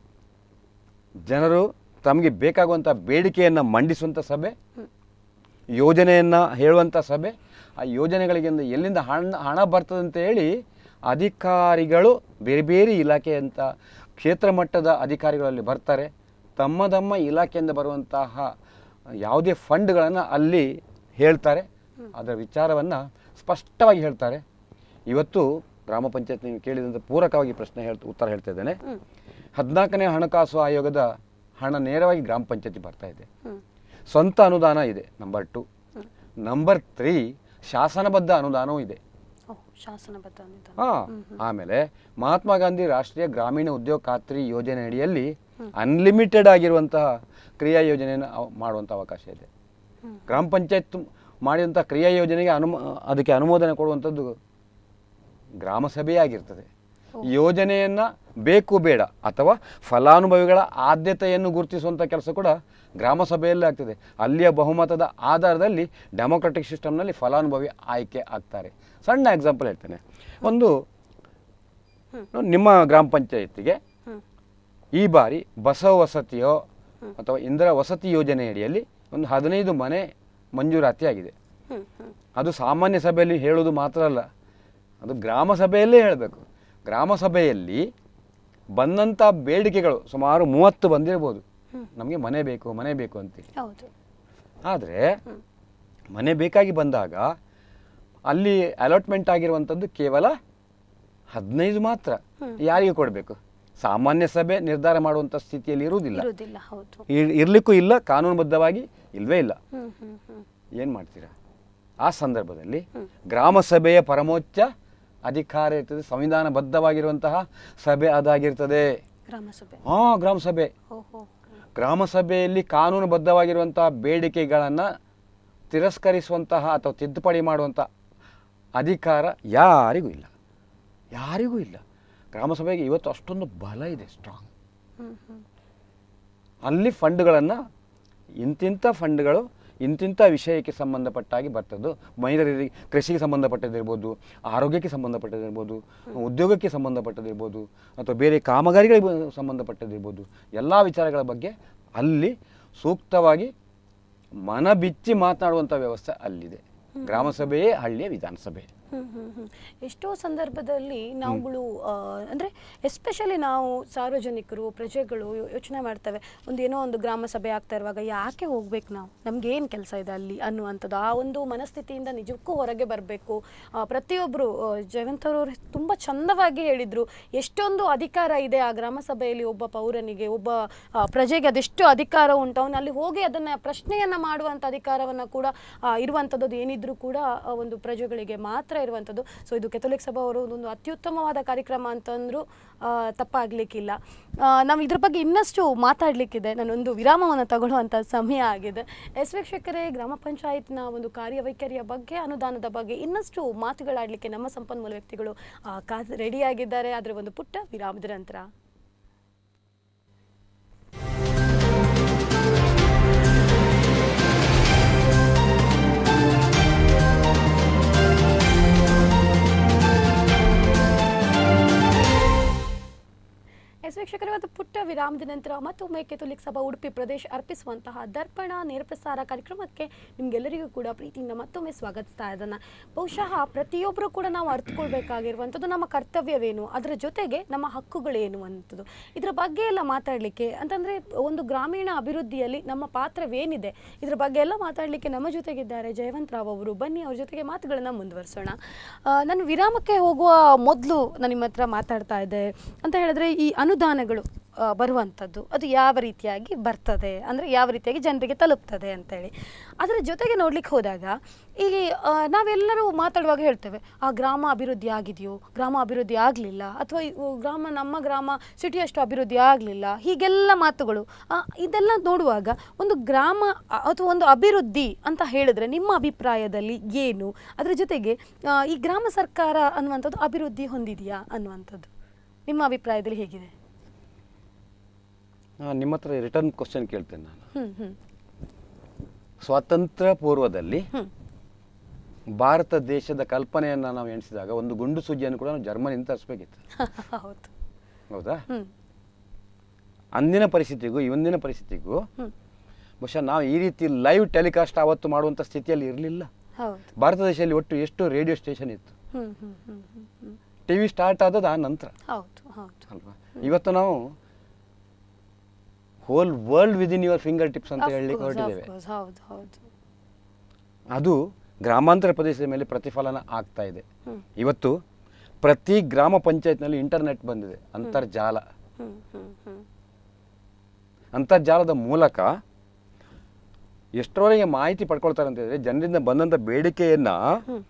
ಜನರು ತಮಗೆ ಬೇಕಾಗುವಂಥ ಬೇಡಿಕೆಯನ್ನು ಮಂಡಿಸುವಂಥ ಸಭೆ ಯೋಜನೆಯನ್ನು ಹೇಳುವಂಥ ಸಭೆ ಆ ಯೋಜನೆಗಳಿಗೆ ಎಲ್ಲಿಂದ ಹಣ ಹಣ ಬರ್ತದೆ ಅಂತ ಹೇಳಿ ಅಧಿಕಾರಿಗಳು ಬೇರೆ ಬೇರೆ ಇಲಾಖೆಯಂಥ ಕ್ಷೇತ್ರ ಮಟ್ಟದ ಅಧಿಕಾರಿಗಳಲ್ಲಿ ಬರ್ತಾರೆ ತಮ್ಮ ತಮ್ಮ ಇಲಾಖೆಯಿಂದ ಬರುವಂತಹ ಯಾವುದೇ ಫಂಡ್ಗಳನ್ನು ಅಲ್ಲಿ ಹೇಳ್ತಾರೆ ಅದರ ವಿಚಾರವನ್ನು ಸ್ಪಷ್ಟವಾಗಿ ಹೇಳ್ತಾರೆ ಇವತ್ತು ಗ್ರಾಮ ಪಂಚಾಯತ್ ನೀವು ಕೇಳಿದಂಥ ಪೂರಕವಾಗಿ ಪ್ರಶ್ನೆ ಹೇಳ್ತಾ ಉತ್ತರ ಹೇಳ್ತಾ ಇದ್ದೇನೆ ಹ್ಮ್ ಹದಿನಾಲ್ಕನೇ ಹಣಕಾಸು ಆಯೋಗದ ಹಣ ನೇರವಾಗಿ ಗ್ರಾಮ ಪಂಚಾಯತಿ ಬರ್ತಾ ಇದೆ ಹ್ಮ್ ಸ್ವಂತ ಅನುದಾನ ಇದೆ ನಂಬರ್ ಟು ನಂಬರ್ ತ್ರೀ ಶಾಸನಬದ್ಧ ಅನುದಾನವೂ ಇದೆ ಓ ಶಾಸನಬದ್ಧ ಅನುದಾನ ಹಾಂ ಆಮೇಲೆ ಮಹಾತ್ಮ ಗಾಂಧಿ ರಾಷ್ಟ್ರೀಯ ಗ್ರಾಮೀಣ ಉದ್ಯೋಗ ಖಾತ್ರಿ ಯೋಜನೆ ಅಡಿಯಲ್ಲಿ ಅನ್ಲಿಮಿಟೆಡ್ ಆಗಿರುವಂತಹ ಕ್ರಿಯಾ ಯೋಜನೆಯನ್ನು ಅವ- ಮಾಡುವಂಥ ಅವಕಾಶ ಇದೆ ಹ್ಮ್. ಗ್ರಾಮ ಪಂಚಾಯತ್ ಮಾಡಿದಂಥ ಕ್ರಿಯಾ ಯೋಜನೆಗೆ ಅನುಮ ಅದಕ್ಕೆ ಅನುಮೋದನೆ ಕೊಡುವಂಥದ್ದು ಗ್ರಾಮ ಸಭೆಯೇ ಆಗಿರ್ತದೆ ಯೋಜನೆಯನ್ನು ಬೇಕು ಬೇಡ ಅಥವಾ ಫಲಾನುಭವಿಗಳ ಆದ್ಯತೆಯನ್ನು ಗುರುತಿಸುವಂಥ ಕೆಲಸ ಕೂಡ ಗ್ರಾಮ ಸಭೆಯಲ್ಲೇ ಆಗ್ತದೆ ಅಲ್ಲಿಯ ಬಹುಮತದ ಆಧಾರದಲ್ಲಿ ಡೆಮೊಕ್ರೆಟಿಕ್ ಸಿಸ್ಟಮ್ನಲ್ಲಿ ಫಲಾನುಭವಿ ಆಯ್ಕೆ ಆಗ್ತಾರೆ ಸಣ್ಣ ಎಕ್ಸಾಂಪಲ್ ಹೇಳ್ತೇನೆ ಒಂದು ನಿಮ್ಮ ಗ್ರಾಮ ಪಂಚಾಯತಿಗೆ ಹ್ಮ್ ಈ ಬಾರಿ ಬಸವ ವಸತಿಯೋ ಅಥವಾ ಇಂದಿರ ವಸತಿ ಯೋಜನೆ ಅಡಿಯಲ್ಲಿ ಒಂದು ಹದಿನೈದು ಮನೆ ಮಂಜೂರಾತಿ ಆಗಿದೆ ಹ್ಮ್ ಹ್ಮ್ ಅದು ಸಾಮಾನ್ಯ ಸಭೆಯಲ್ಲಿ ಹೇಳೋದು ಮಾತ್ರ ಅಲ್ಲ ಅದು ಗ್ರಾಮ ಸಭೆಯಲ್ಲೇ ಹೇಳಬೇಕು ಗ್ರಾಮ ಸಭೆಯಲ್ಲಿ ಬಂದಂಥ ಬೇಡಿಕೆಗಳು ಸುಮಾರು ಮೂವತ್ತು ಬಂದಿರ್ಬೋದು ನಮಗೆ ಮನೆ ಬೇಕು ಮನೆ ಬೇಕು ಅಂತೇಳಿ ಹೌದು ಆದರೆ ಮನೆ ಬೇಕಾಗಿ ಬಂದಾಗ ಅಲ್ಲಿ ಅಲಾಟ್ಮೆಂಟ್ ಆಗಿರುವಂಥದ್ದು ಕೇವಲ ಹದಿನೈದು ಮಾತ್ರ ಯಾರಿಗೆ ಕೊಡಬೇಕು ಸಾಮಾನ್ಯ ಸಭೆ ನಿರ್ಧಾರ ಮಾಡುವಂಥ ಸ್ಥಿತಿಯಲ್ಲಿ ಇರುವುದಿಲ್ಲ ಇರುವುದಿಲ್ಲ ಹೌದು ಇರ್- ಇರ್ಲಿಕ್ಕೂ ಇಲ್ಲ ಕಾನೂನುಬದ್ಧವಾಗಿ ಇಲ್ವೇ ಇಲ್ಲ ಹ್ಮ್ ಹ್ಮ್ ಹ್ಮ್ ಏನು ಮಾಡ್ತೀರಾ ಆ ಸಂದರ್ಭದಲ್ಲಿ ಗ್ರಾಮ ಸಭೆಯ ಪರಮೋಚ್ಚ ಅಧಿಕಾರ ಇರ್ತದೆ ಸಂವಿಧಾನಬದ್ಧವಾಗಿರುವಂತಹ ಸಭೆ ಅದಾಗಿರ್ತದೆ ಗ್ರಾಮ ಸಭೆ ಹಾಂ ಗ್ರಾಮ ಸಭೆ ಓಹೋ ಗ್ರಾಮ ಸಭೆಯಲ್ಲಿ ಕಾನೂನುಬದ್ಧವಾಗಿರುವಂತಹ ಬೇಡಿಕೆಗಳನ್ನು ತಿರಸ್ಕರಿಸುವಂತಹ ಅಥವಾ ತಿದ್ದುಪಡಿ ಮಾಡುವಂಥ ಅಧಿಕಾರ ಯಾರಿಗೂ ಇಲ್ಲ ಯಾರಿಗೂ ಇಲ್ಲ ಗ್ರಾಮ ಸಭೆಗೆ ಇವತ್ತು ಅಷ್ಟೊಂದು ಬಲ ಇದೆ ಸ್ಟ್ರಾಂಗ್ ಹ್ಮ್ ಹ್ಮ್ ಅಲ್ಲಿ ಫಂಡ್ಗಳನ್ನು ಇಂತಿಂಥ ಫಂಡ್ಗಳು ಇಂತಿಂಥ ವಿಷಯಕ್ಕೆ ಸಂಬಂಧಪಟ್ಟಾಗಿ ಬರ್ತದ್ದು ಮಹಿಳೆಯರಿಗೆ ಕೃಷಿಗೆ ಸಂಬಂಧಪಟ್ಟದಿರ್ಬೋದು ಆರೋಗ್ಯಕ್ಕೆ ಸಂಬಂಧಪಟ್ಟದಿರ್ಬೋದು ಉದ್ಯೋಗಕ್ಕೆ ಸಂಬಂಧಪಟ್ಟದಿರ್ಬೋದು ಅಥವಾ ಬೇರೆ ಕಾಮಗಾರಿಗಳಿಗೆ ಬ- ಸಂಬಂಧಪಟ್ಟದಿರ್ಬೋದು ಎಲ್ಲ ವಿಚಾರಗಳ ಬಗ್ಗೆ ಅಲ್ಲಿ ಸೂಕ್ತವಾಗಿ ಮನ ಬಿಚ್ಚಿ ಮಾತನಾಡುವಂಥ ವ್ಯವಸ್ಥೆ ಅಲ್ಲಿದೆ ಗ್ರಾಮ ಸಭೆಯೇ ಹಳ್ಳಿಯ ವಿಧಾನಸಭೆ ಹ್ಮ್ ಹ್ಮ್ ಹ್ಮ್ ಎಷ್ಟೋ ಸಂದರ್ಭದಲ್ಲಿ ನಾವುಗಳು ಆ, ಅಂದ್ರೆ ಎಸ್ಪೆಷಲಿ ನಾವು ಸಾರ್ವಜನಿಕರು ಪ್ರಜೆಗಳು ಯೋ- ಯೋಚನೆ ಮಾಡ್ತೇವೆ ಒಂದು ಏನೋ ಒಂದು ಗ್ರಾಮ ಸಭೆ ಆಗ್ತಾ ಇರುವಾಗ ಯಾಕೆ ಹೋಗ್ಬೇಕು ನಾವು ನಮ್ಗೆ ಏನು ಕೆಲಸ ಇದೆ ಅಲ್ಲಿ ಅನ್ನುವಂಥದ್ದು ಆ ಒಂದು ಮನಸ್ಥಿತಿಯಿಂದ ನಿಜಕ್ಕೂ ಹೊರಗೆ ಬರಬೇಕು ಪ್ರತಿಯೊಬ್ಬರು ಜಯವಂತ್ ಅವರು ತುಂಬ ಚಂದವಾಗಿ ಹೇಳಿದ್ರು ಎಷ್ಟೊಂದು ಅಧಿಕಾರ ಇದೆ ಆ ಗ್ರಾಮ ಸಭೆಯಲ್ಲಿ ಒಬ್ಬ ಪೌರನಿಗೆ ಒಬ್ಬ ಆ, ಪ್ರಜೆಗೆ ಅದೆಷ್ಟು ಅಧಿಕಾರ ಉಂಟು ಅವನು ಅಲ್ಲಿ ಹೋಗಿ ಅದನ್ನ ಪ್ರಶ್ನೆಯನ್ನ ಮಾಡುವಂಥ ಅಧಿಕಾರವನ್ನ ಕೂಡ ಆ, ಇರುವಂಥದ್ದು ಅದು ಏನಿದ್ರೂ ಕೂಡ ಆ, ಒಂದು ಪ್ರಜೆಗಳಿಗೆ ಮಾತ್ರ ಇರುವಂಥದ್ದು ಸೊ ಇದು ಕೆಥೋಲಿಕ್ ಸಭಾ ಅವರು ಒಂದು ಅತ್ಯುತ್ತಮವಾದ ಕಾರ್ಯಕ್ರಮ ಅಂತಂದ್ರು ಆ, ತಪ್ಪಾಗ್ಲಿಕ್ಕಿಲ್ಲ ಆ, ನಾವು ಇದ್ರ ಬಗ್ಗೆ ಇನ್ನಷ್ಟು ಮಾತಾಡ್ಲಿಕ್ಕಿದೆ ನಾನೊಂದು ವಿರಾಮವನ್ನು ತಗೊಳ್ಳುವಂಥ ಸಮಯ ಆಗಿದೆ ಎಸ್ ವೀಕ್ಷಕರೇ ಗ್ರಾಮ ಪಂಚಾಯತ್ನ ಒಂದು ಕಾರ್ಯವೈಖರಿಯ ಬಗ್ಗೆ ಅನುದಾನದ ಬಗ್ಗೆ ಇನ್ನಷ್ಟು ಮಾತುಗಳಾಡಲಿಕ್ಕೆ ನಮ್ಮ ಸಂಪನ್ಮೂಲ ವ್ಯಕ್ತಿಗಳು ಆ, ಕಾ ರೆಡಿಯಾಗಿದ್ದಾರೆ ಆದರೆ ಒಂದು ಪುಟ್ಟ ವಿರಾಮದ ನಂತರ ಎಸ್ ವೀಕ್ಷಕರೇ ಇವತ್ತು ಪುಟ್ಟ ವಿರಾಮದ ನಂತರ ಮತ್ತೊಮ್ಮೆ ಕೆಥೋಲಿಕ್ ಸಭಾ ಉಡುಪಿ ಪ್ರದೇಶ ಅರ್ಪಿಸುವಂತಹ ದರ್ಪಣ ನೇರಪ್ರಸಾರ ಕಾರ್ಯಕ್ರಮಕ್ಕೆ ನಿಮ್ಗೆಲ್ಲರಿಗೂ ಕೂಡ ಪ್ರೀತಿಯಿಂದ ಮತ್ತೊಮ್ಮೆ ಸ್ವಾಗತಿಸ್ತಾ ಇದ್ದಾನೆ ಬಹುಶಃ ಪ್ರತಿಯೊಬ್ಬರು ಕೂಡ ನಾವು ಅರ್ಥಕೊಳ್ಬೇಕಾಗಿರುವಂಥದ್ದು ನಮ್ಮ ಕರ್ತವ್ಯವೇನು ಅದರ ಜೊತೆಗೆ ನಮ್ಮ ಹಕ್ಕುಗಳೇನು ಅನ್ನೋದು ಇದರ ಬಗ್ಗೆ ಎಲ್ಲ ಮಾತಾಡಲಿಕ್ಕೆ ಅಂತಂದರೆ ಒಂದು ಗ್ರಾಮೀಣ ಅಭಿವೃದ್ಧಿಯಲ್ಲಿ ನಮ್ಮ ಪಾತ್ರವೇನಿದೆ ಇದ್ರ ಬಗ್ಗೆ ಎಲ್ಲ ಮಾತಾಡಲಿಕ್ಕೆ ನಮ್ಮ ಜೊತೆಗಿದ್ದಾರೆ ಜಯವಂತ್ ರಾವ್ ಅವರು ಬನ್ನಿ ಅವ್ರ ಜೊತೆಗೆ ಮಾತುಗಳನ್ನು ಮುಂದುವರಿಸೋಣ ಆ, ನಾನು ವಿರಾಮಕ್ಕೆ ಹೋಗುವ ಮೊದಲು ನಾನು ನಿಮ್ಮ ಹತ್ರ ಮಾತಾಡ್ತಾ ಇದ್ದೆ ಅಂತ ಹೇಳಿದ್ರೆ ಈ ಅನುದಾನಗಳು ಆ, ಬರುವಂಥದ್ದು ಅದು ಯಾವ ರೀತಿಯಾಗಿ ಬರ್ತದೆ ಅಂದರೆ ಯಾವ ರೀತಿಯಾಗಿ ಜನರಿಗೆ ತಲುಪ್ತದೆ ಅಂತೇಳಿ ಅದರ ಜೊತೆಗೆ ನೋಡ್ಲಿಕ್ಕೆ ಹೋದಾಗ ಇಲ್ಲಿ ಆ, ನಾವೆಲ್ಲರೂ ಮಾತಾಡುವಾಗ ಹೇಳ್ತೇವೆ ಆ ಗ್ರಾಮ ಅಭಿವೃದ್ಧಿ ಆಗಿದೆಯೋ ಗ್ರಾಮ ಅಭಿವೃದ್ಧಿ ಆಗಲಿಲ್ಲ ಅಥವಾ ಇವು ಗ್ರಾಮ ನಮ್ಮ ಗ್ರಾಮ ಸಿಟಿಯಷ್ಟು ಅಭಿವೃದ್ಧಿ ಆಗಲಿಲ್ಲ ಹೀಗೆಲ್ಲ ಮಾತುಗಳು ಆ, ಇದೆಲ್ಲ ನೋಡುವಾಗ ಒಂದು ಗ್ರಾಮ ಅ- ಅಥವಾ ಒಂದು ಅಭಿವೃದ್ಧಿ ಅಂತ ಹೇಳಿದ್ರೆ ನಿಮ್ಮ ಅಭಿಪ್ರಾಯದಲ್ಲಿ ಏನು ಅದರ ಜೊತೆಗೆ ಆ, ಈ ಗ್ರಾಮ ಸರ್ಕಾರ ಅನ್ನುವಂಥದ್ದು ಅಭಿವೃದ್ಧಿ ಹೊಂದಿದೆಯಾ ಅನ್ನುವಂಥದ್ದು ನಿಮ್ಮ ಅಭಿಪ್ರಾಯದಲ್ಲಿ ಹೇಗಿದೆ ಆ, ನಿಮ್ಮ ಹತ್ರ ರಿಟರ್ನ್ ಕ್ವಶನ್ ಕೇಳ್ತೇನೆ ನಾನು ಹ್ಮ್ ಹ್ಮ್ ಸ್ವಾತಂತ್ರ್ಯ ಪೂರ್ವದಲ್ಲಿ ಹ್ಮ್ ಭಾರತ ದೇಶದ ಕಲ್ಪನೆಯನ್ನು ನಾವು ಎಣಿಸಿದಾಗ ಒಂದು ಗುಂಡು ಸೂಜಿಯನ್ನು ಕೂಡ ನಾವು ಜರ್ಮನಿಯಿಂದ ತರಿಸ್ಬೇಕಿತ್ತು ಹೌದು ಹೌದಾ ಹ್ಮ್ ಅಂದಿನ ಪರಿಸ್ಥಿತಿಗೂ ಇವತ್ತಿನ ಪರಿಸ್ಥಿತಿಗೂ ಹ್ಮ್ ಬಹುಶಃ ನಾವು ಈ ರೀತಿ ಲೈವ್ ಟೆಲಿಕಾಸ್ಟ್ ಆವತ್ತು ಮಾಡುವಂಥ ಸ್ಥಿತಿಯಲ್ಲಿ ಇರಲಿಲ್ಲ ಹೌದು ಭಾರತ ದೇಶದಲ್ಲಿ ಒಟ್ಟು ಎಷ್ಟು ರೇಡಿಯೋ ಸ್ಟೇಷನ್ ಇತ್ತು ಹ್ಮ್ ಹ್ಮ್ ಹ್ಮ್ ಹ್ಮ್ ಹ್ಮ್ ಟಿ ವಿ ಸ್ಟಾರ್ಟ್ ಆದದ್ದು ಆ ನಂತರ ಹೌದು ಹೌದು ಅಲ್ವಾ ಇವತ್ತು ನಾವು whole world within your finger tips ಅಂತ Of ಹೇಳಲಿಕ್ಕೆ course, of ಹೊರಟಿದ್ದೇವೆ course, ಹೌದು ಹೌದು ಅದು ಗ್ರಾಮಾಂತರ ಪ್ರದೇಶದ ಮೇಲೆ ಪ್ರತಿಫಲನ ಆಗ್ತಾ ಇದೆ ಹ್ಮ್ ಇವತ್ತು ಪ್ರತಿ ಗ್ರಾಮ ಪಂಚಾಯತ್ನಲ್ಲಿ ಇಂಟರ್ನೆಟ್ ಬಂದಿದೆ ಅಂತರ್ಜಾಲ ಹ್ಮ್ ಹ್ಮ್ ಹ್ಮ್ ಅಂತರ್ಜಾಲದ ಮೂಲಕ ಎಷ್ಟರವರೆಗೆ ಮಾಹಿತಿ ಪಡ್ಕೊಳ್ತಾರೆ ಅಂತ ಹೇಳಿದ್ರೆ ಜನರಿಂದ ಬಂದಂಥ ಬೇಡಿಕೆಯನ್ನ ಹ್ಮ್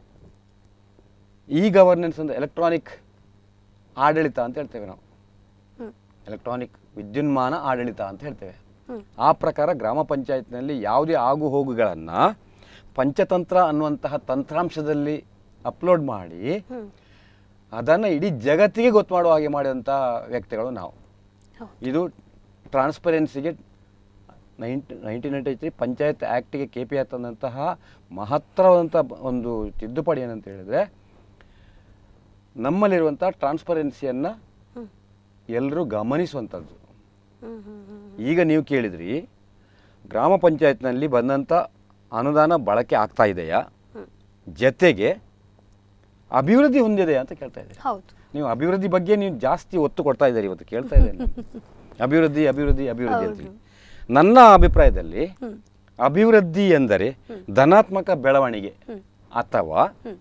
ಇ ಗವರ್ನೆನ್ಸ್ ಅಂತ ಎಲೆಕ್ಟ್ರಾನಿಕ್ ಆಡಳಿತ ಅಂತ ಹೇಳ್ತೇವೆ ನಾವು ಹ್ಮ್ ಎಲೆಕ್ಟ್ರಾನಿಕ್ ವಿದ್ಯುನ್ಮಾನ ಆಡಳಿತ ಅಂತ ಹೇಳ್ತೇವೆ ಹ್ಮ್ ಆ ಪ್ರಕಾರ ಗ್ರಾಮ ಪಂಚಾಯತ್ನಲ್ಲಿ ಯಾವುದೇ ಆಗು ಹೋಗುಗಳನ್ನು ಪಂಚತಂತ್ರ ಅನ್ನುವಂತಹ ತಂತ್ರಾಂಶದಲ್ಲಿ ಅಪ್ಲೋಡ್ ಮಾಡಿ ಹ್ಮ್ ಅದನ್ನು ಇಡೀ ಜಗತ್ತಿಗೆ ಗೊತ್ತು ಮಾಡುವ ಹಾಗೆ ಮಾಡಿದಂಥ ವ್ಯಕ್ತಿಗಳು ನಾವು ಹೌದು ಇದು ಟ್ರಾನ್ಸ್ಪರೆನ್ಸಿಗೆ ninety nineteen ninety three panchayat ಆ್ಯಕ್ಟಿಗೆ ಕೆ ಪಿ ತಂದಂತಹ ಮಹತ್ತರವಾದಂಥ ಒಂದು ತಿದ್ದುಪಡಿ ಏನಂತ ಹೇಳಿದ್ರೆ ನಮ್ಮಲ್ಲಿರುವಂಥ ಟ್ರಾನ್ಸ್ಪರೆನ್ಸಿಯನ್ನು ಹ್ಮ್ ಎಲ್ಲರೂ ಗಮನಿಸುವಂಥದ್ದು ಹ್ಮ್ ಹ್ಮ್ ಹ್ಮ್ ಈಗ ನೀವು ಕೇಳಿದ್ರಿ ಗ್ರಾಮ ಪಂಚಾಯತ್ನಲ್ಲಿ ಬಂದಂಥ ಅನುದಾನ ಬಳಕೆ ಆಗ್ತಾ ಇದೆಯಾ ಹ್ಮ್ ಜತೆಗೆ ಅಭಿವೃದ್ಧಿ ಹೊಂದಿದೆ ಅಂತ ಕೇಳ್ತಾ ಇದ್ದೀರಿ ಹೌದು ನೀವು ಅಭಿವೃದ್ಧಿ ಬಗ್ಗೆ ನೀವು ಜಾಸ್ತಿ ಒತ್ತು ಕೊಡ್ತಾ ಇದ್ದೀರಿ ಇವತ್ತು ಕೇಳ್ತಾ ಇದ್ದೇನೆ ನಾನು. ಅಭಿವೃದ್ಧಿ ಅಭಿವೃದ್ಧಿ ಅಭಿವೃದ್ಧಿ ಅಂತ ಹೌದು. ನನ್ನ ಅಭಿಪ್ರಾಯದಲ್ಲಿ ಹ್ಮ್ ಅಭಿವೃದ್ಧಿ ಎಂದರೆ ಧನಾತ್ಮಕ ಬೆಳವಣಿಗೆ ಹ್ಮ್ ಅಥವಾ ಹ್ಮ್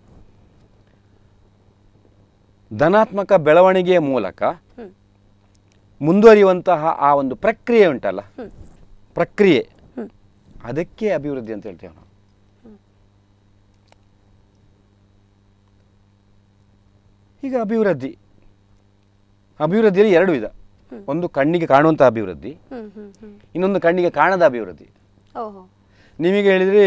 ಧನಾತ್ಮಕ ಬೆಳವಣಿಗೆಯ ಮೂಲಕ ಹ್ಮ್ ಮುಂದುವರಿಯುವಂತಹ ಆ ಒಂದು ಪ್ರಕ್ರಿಯೆ ಉಂಟಲ್ಲ ಹ್ಮ್ ಪ್ರಕ್ರಿಯೆ ಹ್ಮ್ ಅದಕ್ಕೆ ಅಭಿವೃದ್ಧಿ ಅಂತ ಹೇಳ್ತೇವೆ ನಾವು ಈಗ ಅಭಿವೃದ್ಧಿ ಅಭಿವೃದ್ಧಿಯಲ್ಲಿ ಎರಡು ವಿಧ ಹ್ಮ್. ಒಂದು ಕಣ್ಣಿಗೆ ಕಾಣುವಂಥ ಅಭಿವೃದ್ಧಿ ಹ್ಮ್ ಹ್ಮ್ ಹ್ಮ್ ಇನ್ನೊಂದು ಕಣ್ಣಿಗೆ ಕಾಣದ ಅಭಿವೃದ್ಧಿ ಓಹೋ ನಿಮಗೆ ಹೇಳಿದ್ರಿ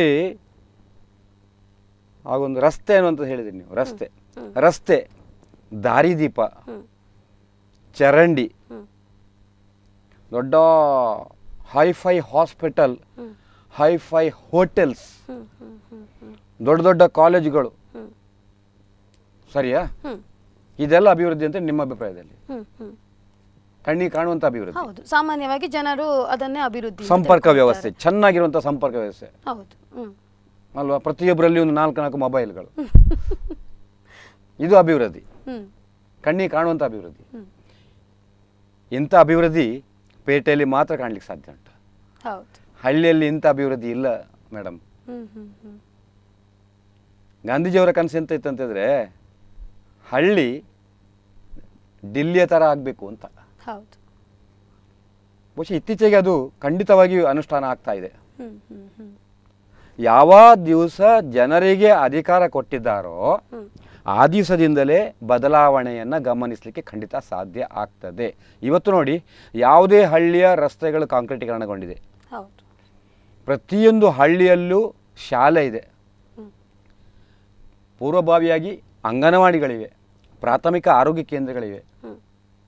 ಆಗೊಂದು ರಸ್ತೆ ಅನ್ನುವಂಥದ್ದು ಹೇಳಿದ್ರಿ ನೀವು ರಸ್ತೆ ಹ್ಮ್. ರಸ್ತೆ ದಾರಿದೀಪ ಹ್ಮ್ ಚರಂಡಿ ಹ್ಮ್ ದೊಡ್ಡ ಹೈಫೈ ಹಾಸ್ಪಿಟಲ್ ಹ್ಮ್ ಹೈಫೈ ಹೋಟೆಲ್ಸ್ ಹ್ಮ್ ಹ್ಮ್ ಹ್ಮ್ ಹ್ಮ್ ದೊಡ್ಡ ದೊಡ್ಡ ಕಾಲೇಜುಗಳು ಹ್ಮ್ ಸರಿಯಾ ಹ್ಮ್ ಇದೆಲ್ಲ ಅಭಿವೃದ್ಧಿ ಅಂತ ನಿಮ್ಮ ಅಭಿಪ್ರಾಯದಲ್ಲಿ ಹ್ಮ್ ಹ್ಮ್ ಕಣ್ಣಿಗೆ ಕಾಣುವಂಥ ಅಭಿವೃದ್ಧಿ ಹೌದು ಸಾಮಾನ್ಯವಾಗಿ ಜನರು ಅದನ್ನೇ ಅಭಿವೃದ್ಧಿ ಅಂತ ಸಂಪರ್ಕ ತಿಳ್ಕೊಳ್ತಾರೆ. ವ್ಯವಸ್ಥೆ ಚೆನ್ನಾಗಿರುವಂಥ ಸಂಪರ್ಕ ವ್ಯವಸ್ಥೆ ಹೌದು ಹ್ಮ್ ಅಲ್ವಾ ಪ್ರತಿಯೊಬ್ಬರಲ್ಲಿ ಒಂದು ನಾಲ್ಕು ನಾಲ್ಕು ಮೊಬೈಲ್ಗಳು ಇದು ಅಭಿವೃದ್ಧಿ ಹ್ಮ್ ಕಣ್ಣಿಗೆ ಕಾಣುವಂಥ ಅಭಿವೃದ್ಧಿ ಹ್ಮ್ ಇಂಥ ಅಭಿವೃದ್ಧಿ ಪೇಟೆಯಲ್ಲಿ ಮಾತ್ರ ಕಾಣಲಿಕ್ಕೆ ಸಾಧ್ಯ ಉಂಟು ಹೌದು ಹಳ್ಳಿಯಲ್ಲಿ ಇಂಥ ಅಭಿವೃದ್ಧಿ ಇಲ್ಲ ಮೇಡಮ್ ಹ್ಮ್ ಹ್ಮ್ ಹ್ಮ್ ಗಾಂಧೀಜಿಯವರ ಕನಸು ಎಂತ ಇತ್ತಂತಂದರೆ ಹಳ್ಳಿ ಡಿಲ್ಲಿಯ ಥರ ಆಗಬೇಕು ಅಂತ ಹೌದು ಬಹುಶಃ ಇತ್ತೀಚೆಗೆ ಅದು ಖಂಡಿತವಾಗಿಯೂ ಅನುಷ್ಠಾನ ಆಗ್ತಾ ಇದೆ ಹ್ಮ್ ಹ್ಮ್ ಹ್ಮ್ ಯಾವ ದಿವಸ ಜನರಿಗೆ ಅಧಿಕಾರ ಕೊಟ್ಟಿದ್ದಾರೋ ಹ್ಮ್ ಆ ದಿವಸದಿಂದಲೇ ಬದಲಾವಣೆಯನ್ನು ಗಮನಿಸಲಿಕ್ಕೆ ಖಂಡಿತ ಸಾಧ್ಯ ಆಗ್ತದೆ ಇವತ್ತು ನೋಡಿ ಯಾವುದೇ ಹಳ್ಳಿಯ ರಸ್ತೆಗಳು ಕಾಂಕ್ರೀಟೀಕರಣಗೊಂಡಿದೆ ಹೌದು ಪ್ರತಿಯೊಂದು ಹಳ್ಳಿಯಲ್ಲೂ ಶಾಲೆ ಇದೆ ಹ್ಮ್ ಪೂರ್ವಭಾವಿಯಾಗಿ ಅಂಗನವಾಡಿಗಳಿವೆ ಪ್ರಾಥಮಿಕ ಆರೋಗ್ಯ ಕೇಂದ್ರಗಳಿವೆ ಹ್ಮ್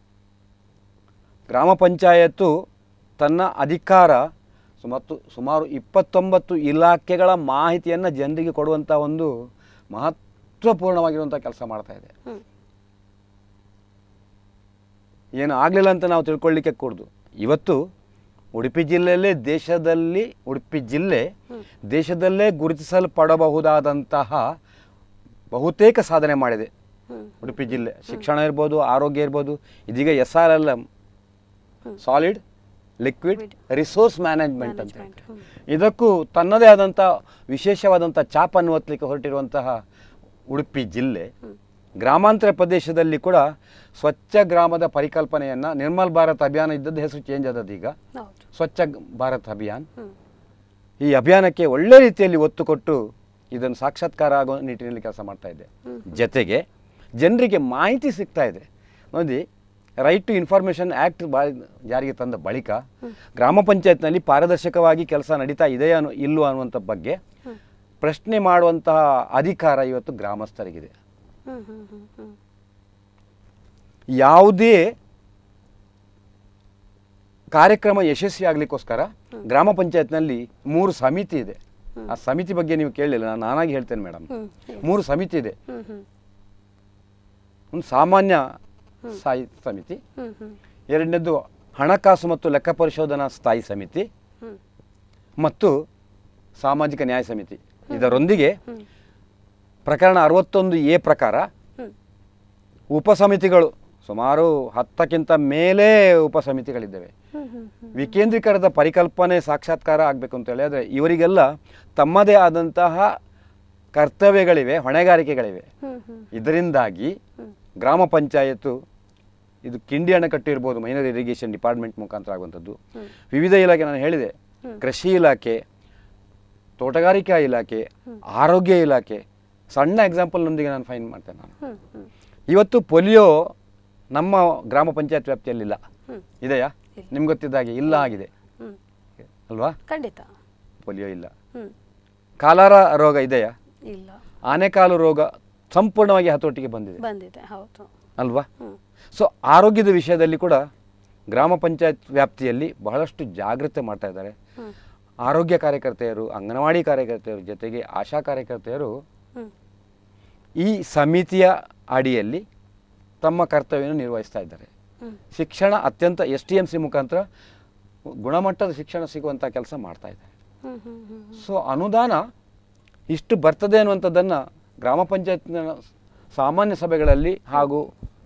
ಗ್ರಾಮ ಪಂಚಾಯತ್ತು ತನ್ನ ಅಧಿಕಾರ ಮತ್ತು ಸುಮಾರು ಇಪ್ಪತ್ತೊಂಬತ್ತು ಇಲಾಖೆಗಳ ಮಾಹಿತಿಯನ್ನು ಜನರಿಗೆ ಕೊಡುವಂಥ ಒಂದು ಮಹತ್ವಪೂರ್ಣವಾಗಿರುವಂಥ ಕೆಲಸ ಮಾಡ್ತಾ ಇದೆ ಹ್ಮ್ ಏನು ಆಗಲಿಲ್ಲ ಅಂತ ನಾವು ತಿಳ್ಕೊಳ್ಳಿಕ್ಕೆ ಕೂಡ್ದು ಇವತ್ತು ಉಡುಪಿ ಜಿಲ್ಲೆಯಲ್ಲೇ ದೇಶದಲ್ಲಿ ಉಡುಪಿ ಜಿಲ್ಲೆ ಹ್ಮ್. ದೇಶದಲ್ಲೇ ಗುರುತಿಸಲ್ಪಡಬಹುದಾದಂತಹ ಬಹುತೇಕ ಸಾಧನೆ ಮಾಡಿದೆ ಹ್ಮ್ ಉಡುಪಿ ಜಿಲ್ಲೆ ಶಿಕ್ಷಣ ಇರ್ಬೋದು ಆರೋಗ್ಯ ಇರ್ಬೋದು ಇದೀಗ S R L M solid liquid resource management ಅಂತ ಮ್ಯಾನೇಜ್ಮೆಂಟ್ ಹ್ಮ್ ಇದಕ್ಕೂ ತನ್ನದೇ ಆದಂಥ ವಿಶೇಷವಾದಂಥ ಚಾಪನ್ನು ಒತ್ತಲಿಕ್ಕೆ ಹೊರಟಿರುವಂತಹ ಉಡುಪಿ ಜಿಲ್ಲೆ ಹ್ಮ್ ಗ್ರಾಮಾಂತರ ಪ್ರದೇಶದಲ್ಲಿ ಕೂಡ ಸ್ವಚ್ಛ ಗ್ರಾಮದ ಪರಿಕಲ್ಪನೆಯನ್ನು ನಿರ್ಮಲ್ ಭಾರತ್ ಅಭಿಯಾನ ಇದ್ದದ್ದು ಹೆಸರು ಚೇಂಜ್ ಆದದ್ದು ಈಗ ಹೌದು ಸ್ವಚ್ಛ ಭಾರತ್ ಅಭಿಯಾನ್ ಹ್ಮ್ ಈ ಅಭಿಯಾನಕ್ಕೆ ಒಳ್ಳೆ ರೀತಿಯಲ್ಲಿ ಒತ್ತು ಕೊಟ್ಟು ಇದನ್ನು ಸಾಕ್ಷಾತ್ಕಾರ ಆಗೋ ನಿಟ್ಟಿನಲ್ಲಿ ಕೆಲಸ ಮಾಡ್ತಾ ಇದೆ ಹ್ಮ್. ಜೊತೆಗೆ ಜನರಿಗೆ ಮಾಹಿತಿ ಸಿಗ್ತಾ ಇದೆ ನೋಡಿ ರೈಟ್ ಟು ಇನ್ಫಾರ್ಮೇಷನ್ ಆ್ಯಕ್ಟ್ ಬಾ ಜಾರಿಗೆ ತಂದ ಬಳಿಕ ಗ್ರಾಮ ಪಂಚಾಯತ್ನಲ್ಲಿ ಪಾರದರ್ಶಕವಾಗಿ ಕೆಲಸ ನಡೀತಾ ಇದೆಯಾ ಅನ್ನೋ ಇಲ್ಲೋ ಅನ್ನುವಂಥ ಬಗ್ಗೆ ಹ್ಮ್ ಪ್ರಶ್ನೆ ಮಾಡುವಂತಹ ಅಧಿಕಾರ ಇವತ್ತು ಗ್ರಾಮಸ್ಥರಿಗಿದೆ ಹ್ಮ್ ಹ್ಮ್ ಹ್ಮ್ ಹ್ಮ್ ಯಾವುದೇ ಕಾರ್ಯಕ್ರಮ ಯಶಸ್ವಿ ಆಗ್ಲಿಕ್ಕೋಸ್ಕರ ಗ್ರಾಮ ಪಂಚಾಯತ್ನಲ್ಲಿ ಮೂರು ಸಮಿತಿ ಇದೆ ಆ ಸಮಿತಿ ಬಗ್ಗೆ ನೀವು ಕೇಳಲಿಲ್ಲ ನಾನು ನಾನಾಗಿ ಹೇಳ್ತೇನೆ ಮೇಡಮ್ ಹ್ಮ್ ಹೇಳಿ. ಮೂರು ಸಮಿತಿ ಇದೆ ಹ್ಮ್ ಹ್ಮ್ ಒಂದು ಸಾಮಾನ್ಯ ಸ್ಥಾಯಿ ಸಮಿತಿ ಹ್ಮ್ ಹ್ಮ್ ಎರಡನೇದು ಹಣಕಾಸು ಮತ್ತು ಲೆಕ್ಕ ಪರಿಶೋಧನಾ ಸ್ಥಾಯಿ ಸಮಿತಿ ಹ್ಮ್ ಮತ್ತು ಸಾಮಾಜಿಕ ನ್ಯಾಯ ಸಮಿತಿ ಇದರೊಂದಿಗೆ ಹ್ಮ್ ಪ್ರಕರಣ ಅರವತ್ತೊಂದು ಎ ಪ್ರಕಾರ ಹ್ಮ್ ಉಪಸಮಿತಿಗಳು ಸುಮಾರು ಹತ್ತಕ್ಕಿಂತ ಮೇಲೆ ಉಪಸಮಿತಿಗಳಿದ್ದಾವೆ ಹ್ಮ್ ಹ್ಮ್ ಹ್ಮ್ ವಿಕೇಂದ್ರೀಕರಣದ ಪರಿಕಲ್ಪನೆ ಸಾಕ್ಷಾತ್ಕಾರ ಆಗಬೇಕು ಅಂತ ಹೇಳಿದ್ರೆ ಇವರಿಗೆಲ್ಲ ತಮ್ಮದೇ ಆದಂತಹ ಕರ್ತವ್ಯಗಳಿವೆ ಹೊಣೆಗಾರಿಕೆಗಳಿವೆ ಹ್ಮ್ ಹ್ಮ್ ಇದರಿಂದಾಗಿ ಹ್ಮ್ ಗ್ರಾಮ ಪಂಚಾಯತ್ತು ಇದು ಕಿಂಡಿ ಅಣೆಕಟ್ಟು ಇರ್ಬೋದು ಮೈನರ್ ಇರಿಗೇಷನ್ ಡಿಪಾರ್ಟ್ಮೆಂಟ್ ಮುಖಾಂತರ ಆಗುವಂಥದ್ದು ಹ್ಮ್ ವಿವಿಧ ಇಲಾಖೆ ನಾನು ಹೇಳಿದೆ ಕೃಷಿ ಇಲಾಖೆ ತೋಟಗಾರಿಕಾ ಇಲಾಖೆ ಆರೋಗ್ಯ ಇಲಾಖೆ ಸಣ್ಣ ಎಕ್ಸಾಂಪಲ್ನೊಂದಿಗೆ ನಾನು ಫೈನ್ ಮಾಡ್ತೇನೆ ನಾನು ಹ್ಮ್ ಹ್ಮ್ ಇವತ್ತು ಪೋಲಿಯೋ ನಮ್ಮ ಗ್ರಾಮ ಪಂಚಾಯತ್ ವ್ಯಾಪ್ತಿಯಲ್ಲಿಲ್ಲ ಹ್ಮ್ ಇದೆಯಾ ಇಲ್ಲ. ನಿಮ್ಗೆ ಗೊತ್ತಿದ್ದ ಹಾಗೆ ಇಲ್ಲ ಆಗಿದೆ ಹ್ಮ್ ಅಲ್ವಾ ಖಂಡಿತ ಪೋಲಿಯೋ ಇಲ್ಲ ಹ್ಮ್ ಕಾಲಾರ ರೋಗ ಇದೆಯಾ ಇಲ್ಲ ಆನೆಕಾಲು ರೋಗ ಸಂಪೂರ್ಣವಾಗಿ ಹತೋಟಿಗೆ ಬಂದಿದೆ ಬಂದಿದೆ ಹೌದು ಅಲ್ವಾ ಹ್ಮ್ ಸೊ ಆರೋಗ್ಯದ ವಿಷಯದಲ್ಲಿ ಕೂಡ ಗ್ರಾಮ ಪಂಚಾಯತ್ ವ್ಯಾಪ್ತಿಯಲ್ಲಿ ಬಹಳಷ್ಟು ಜಾಗೃತೆ ಮಾಡ್ತಾ ಇದ್ದಾರೆ ಹ್ಮ್ ಆರೋಗ್ಯ ಕಾರ್ಯಕರ್ತೆಯರು ಅಂಗನವಾಡಿ ಕಾರ್ಯಕರ್ತೆಯರು ಜೊತೆಗೆ ಆಶಾ ಕಾರ್ಯಕರ್ತೆಯರು ಹ್ಮ್ ಈ ಸಮಿತಿಯ ಅಡಿಯಲ್ಲಿ ತಮ್ಮ ಕರ್ತವ್ಯವನ್ನು ನಿರ್ವಹಿಸ್ತಾ ಇದ್ದಾರೆ ಹ್ಮ್ ಶಿಕ್ಷಣ ಅತ್ಯಂತ ಎಸ್ ಟಿ ಎಮ್ ಸಿ ಮುಖಾಂತರ ಗುಣಮಟ್ಟದ ಶಿಕ್ಷಣ ಸಿಗುವಂಥ ಕೆಲಸ ಮಾಡ್ತಾ ಇದ್ದಾರೆ ಹ್ಮ್ ಹ್ಮ್ ಹ್ಮ್ ಸೊ ಅನುದಾನ ಇಷ್ಟು ಬರ್ತದೆ ಅನ್ನುವಂಥದ್ದನ್ನು ಗ್ರಾಮ ಪಂಚಾಯತ್ನ ಸಾಮಾನ್ಯ ಸಭೆಗಳಲ್ಲಿ ಹಾಗೂ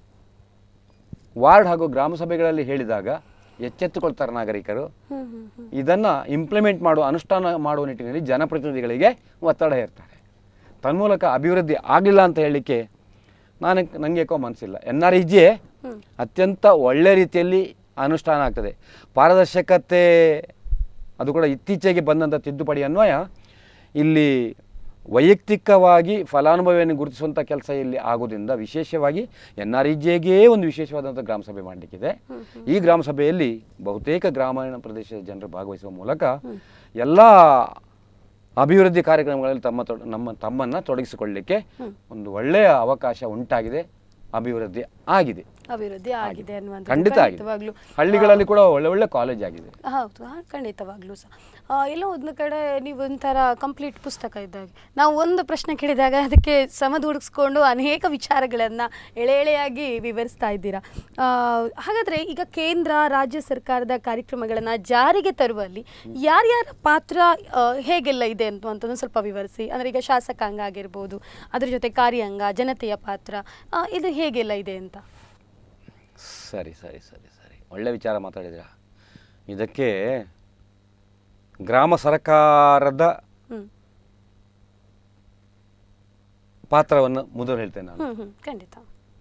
ವಾರ್ಡ್ ಹಾಗೂ ಗ್ರಾಮ ಸಭೆಗಳಲ್ಲಿ ಹೇಳಿದಾಗ ಎಚ್ಚೆತ್ತುಕೊಳ್ತಾರೆ ನಾಗರಿಕರು ಹ್ಮ್ ಹ್ಮ್ ಹ್ಮ್ ಇದನ್ನು ಇಂಪ್ಲಿಮೆಂಟ್ ಮಾಡುವ ಅನುಷ್ಠಾನ ಮಾಡುವ ನಿಟ್ಟಿನಲ್ಲಿ ಜನಪ್ರತಿನಿಧಿಗಳಿಗೆ ಒತ್ತಡ ಹೇರ್ತಾರೆ ತನ್ಮೂಲಕ ಅಭಿವೃದ್ಧಿ ಆಗಲಿಲ್ಲ ಅಂತ ಹೇಳಲಿಕ್ಕೆ ನಾನು ನನಗೆ ಯಾಕೋ ಮನಸ್ಸಿಲ್ಲ ಎನ್ ಆರ್ ಇ ಜಿ ಹ್ಮ್ ಅತ್ಯಂತ ಒಳ್ಳೆ ರೀತಿಯಲ್ಲಿ ಅನುಷ್ಠಾನ ಆಗ್ತದೆ ಪಾರದರ್ಶಕತೆ ಅದು ಕೂಡ ಇತ್ತೀಚೆಗೆ ಬಂದಂಥ ತಿದ್ದುಪಡಿ ಅನ್ವಯ ಇಲ್ಲಿ ವೈಯಕ್ತಿಕವಾಗಿ ಫಲಾನುಭವಿಯನ್ನು ಗುರುತಿಸುವಂಥ ಕೆಲಸ ಇಲ್ಲಿ ಆಗೋದ್ರಿಂದ ವಿಶೇಷವಾಗಿ ಎನ್ ಆರ್ ಇ ಜಿಗೆ ಒಂದು ವಿಶೇಷವಾದಂಥ ಗ್ರಾಮ ಸಭೆ ಮಾಡಲಿಕ್ಕಿದೆ ಹ್ಮ್ ಈ ಗ್ರಾಮ ಸಭೆಯಲ್ಲಿ ಬಹುತೇಕ ಗ್ರಾಮೀಣ ಪ್ರದೇಶದ ಜನರು ಭಾಗವಹಿಸುವ ಮೂಲಕ ಹ್ಮ್. ಎಲ್ಲ ಅಭಿವೃದ್ಧಿ ಕಾರ್ಯಕ್ರಮಗಳಲ್ಲಿ ತಮ್ಮ ತೊಡ ನಮ್ಮ ತಮ್ಮನ್ನು ತೊಡಗಿಸಿಕೊಳ್ಳಲಿಕ್ಕೆ ಹ್ಮ್. ಒಂದು ಒಳ್ಳೆಯ ಅವಕಾಶ ಉಂಟಾಗಿದೆ ಅಭಿವೃದ್ಧಿ ಆಗಿದೆ ಅಭಿವೃದ್ಧಿ ಆಗಿದೆ ಅನ್ನುವಂಥದ್ದು ಖಂಡಿತ ಆಗಿದೆ ಖಂಡಿತವಾಗ್ಲೂ ಹಳ್ಳಿಗಳಲ್ಲಿ ಕೂಡ ಒಳ್ಳೆ ಒಳ್ಳೆ ಕಾಲೇಜ್ ಆಗಿದೆ ಹೌದು ಹಾ, ಖಂಡಿತವಾಗ್ಲೂ ಸಹ ಆ, ಎಲ್ಲೋ ಒಂದು ಕಡೆ ನೀವು ಒಂಥರ ಕಂಪ್ಲೀಟ್ ಪುಸ್ತಕ ಇದ್ದಾಗೆ ನಾವು ಒಂದು ಪ್ರಶ್ನೆ ಕೇಳಿದಾಗ ಅದಕ್ಕೆ ಸಮದೂಡಿಸ್ಕೊಂಡು ಅನೇಕ ವಿಚಾರಗಳನ್ನು ಎಳೆ ಎಳೆಯಾಗಿ ವಿವರಿಸ್ತಾ ಇದ್ದೀರಾ ಆ, ಹಾಗಾದ್ರೆ ಈಗ ಕೇಂದ್ರ ರಾಜ್ಯ ಸರ್ಕಾರದ ಕಾರ್ಯಕ್ರಮಗಳನ್ನು ಜಾರಿಗೆ ತರುವಲ್ಲಿ ಯಾರ್ಯಾರ ಪಾತ್ರ ಆ, ಹೇಗೆಲ್ಲ ಇದೆ ಅಂತ ಸ್ವಲ್ಪ ವಿವರಿಸಿ ಅಂದರೆ ಈಗ ಶಾಸಕಾಂಗ ಆಗಿರ್ಬೋದು ಅದ್ರ ಜೊತೆ ಕಾರ್ಯಾಂಗ ಜನತೆಯ ಪಾತ್ರ ಆ, ಇದು ಹೇಗೆಲ್ಲ ಇದೆ ಅಂತ ಸರಿ ಸರಿ ಸರಿ ಸರಿ ಒಳ್ಳೆ ವಿಚಾರ ಮಾತಾಡಿದ್ದೀರಾ ಇದಕ್ಕೆ ಗ್ರಾಮ ಸರ್ಕಾರದ ಹ್ಮ್ ಪಾತ್ರವನ್ನು ಮೊದಲು ಹೇಳ್ತೇನೆ ನಾನು ಹ್ಮ್ ಹ್ಮ್ ಖಂಡಿತ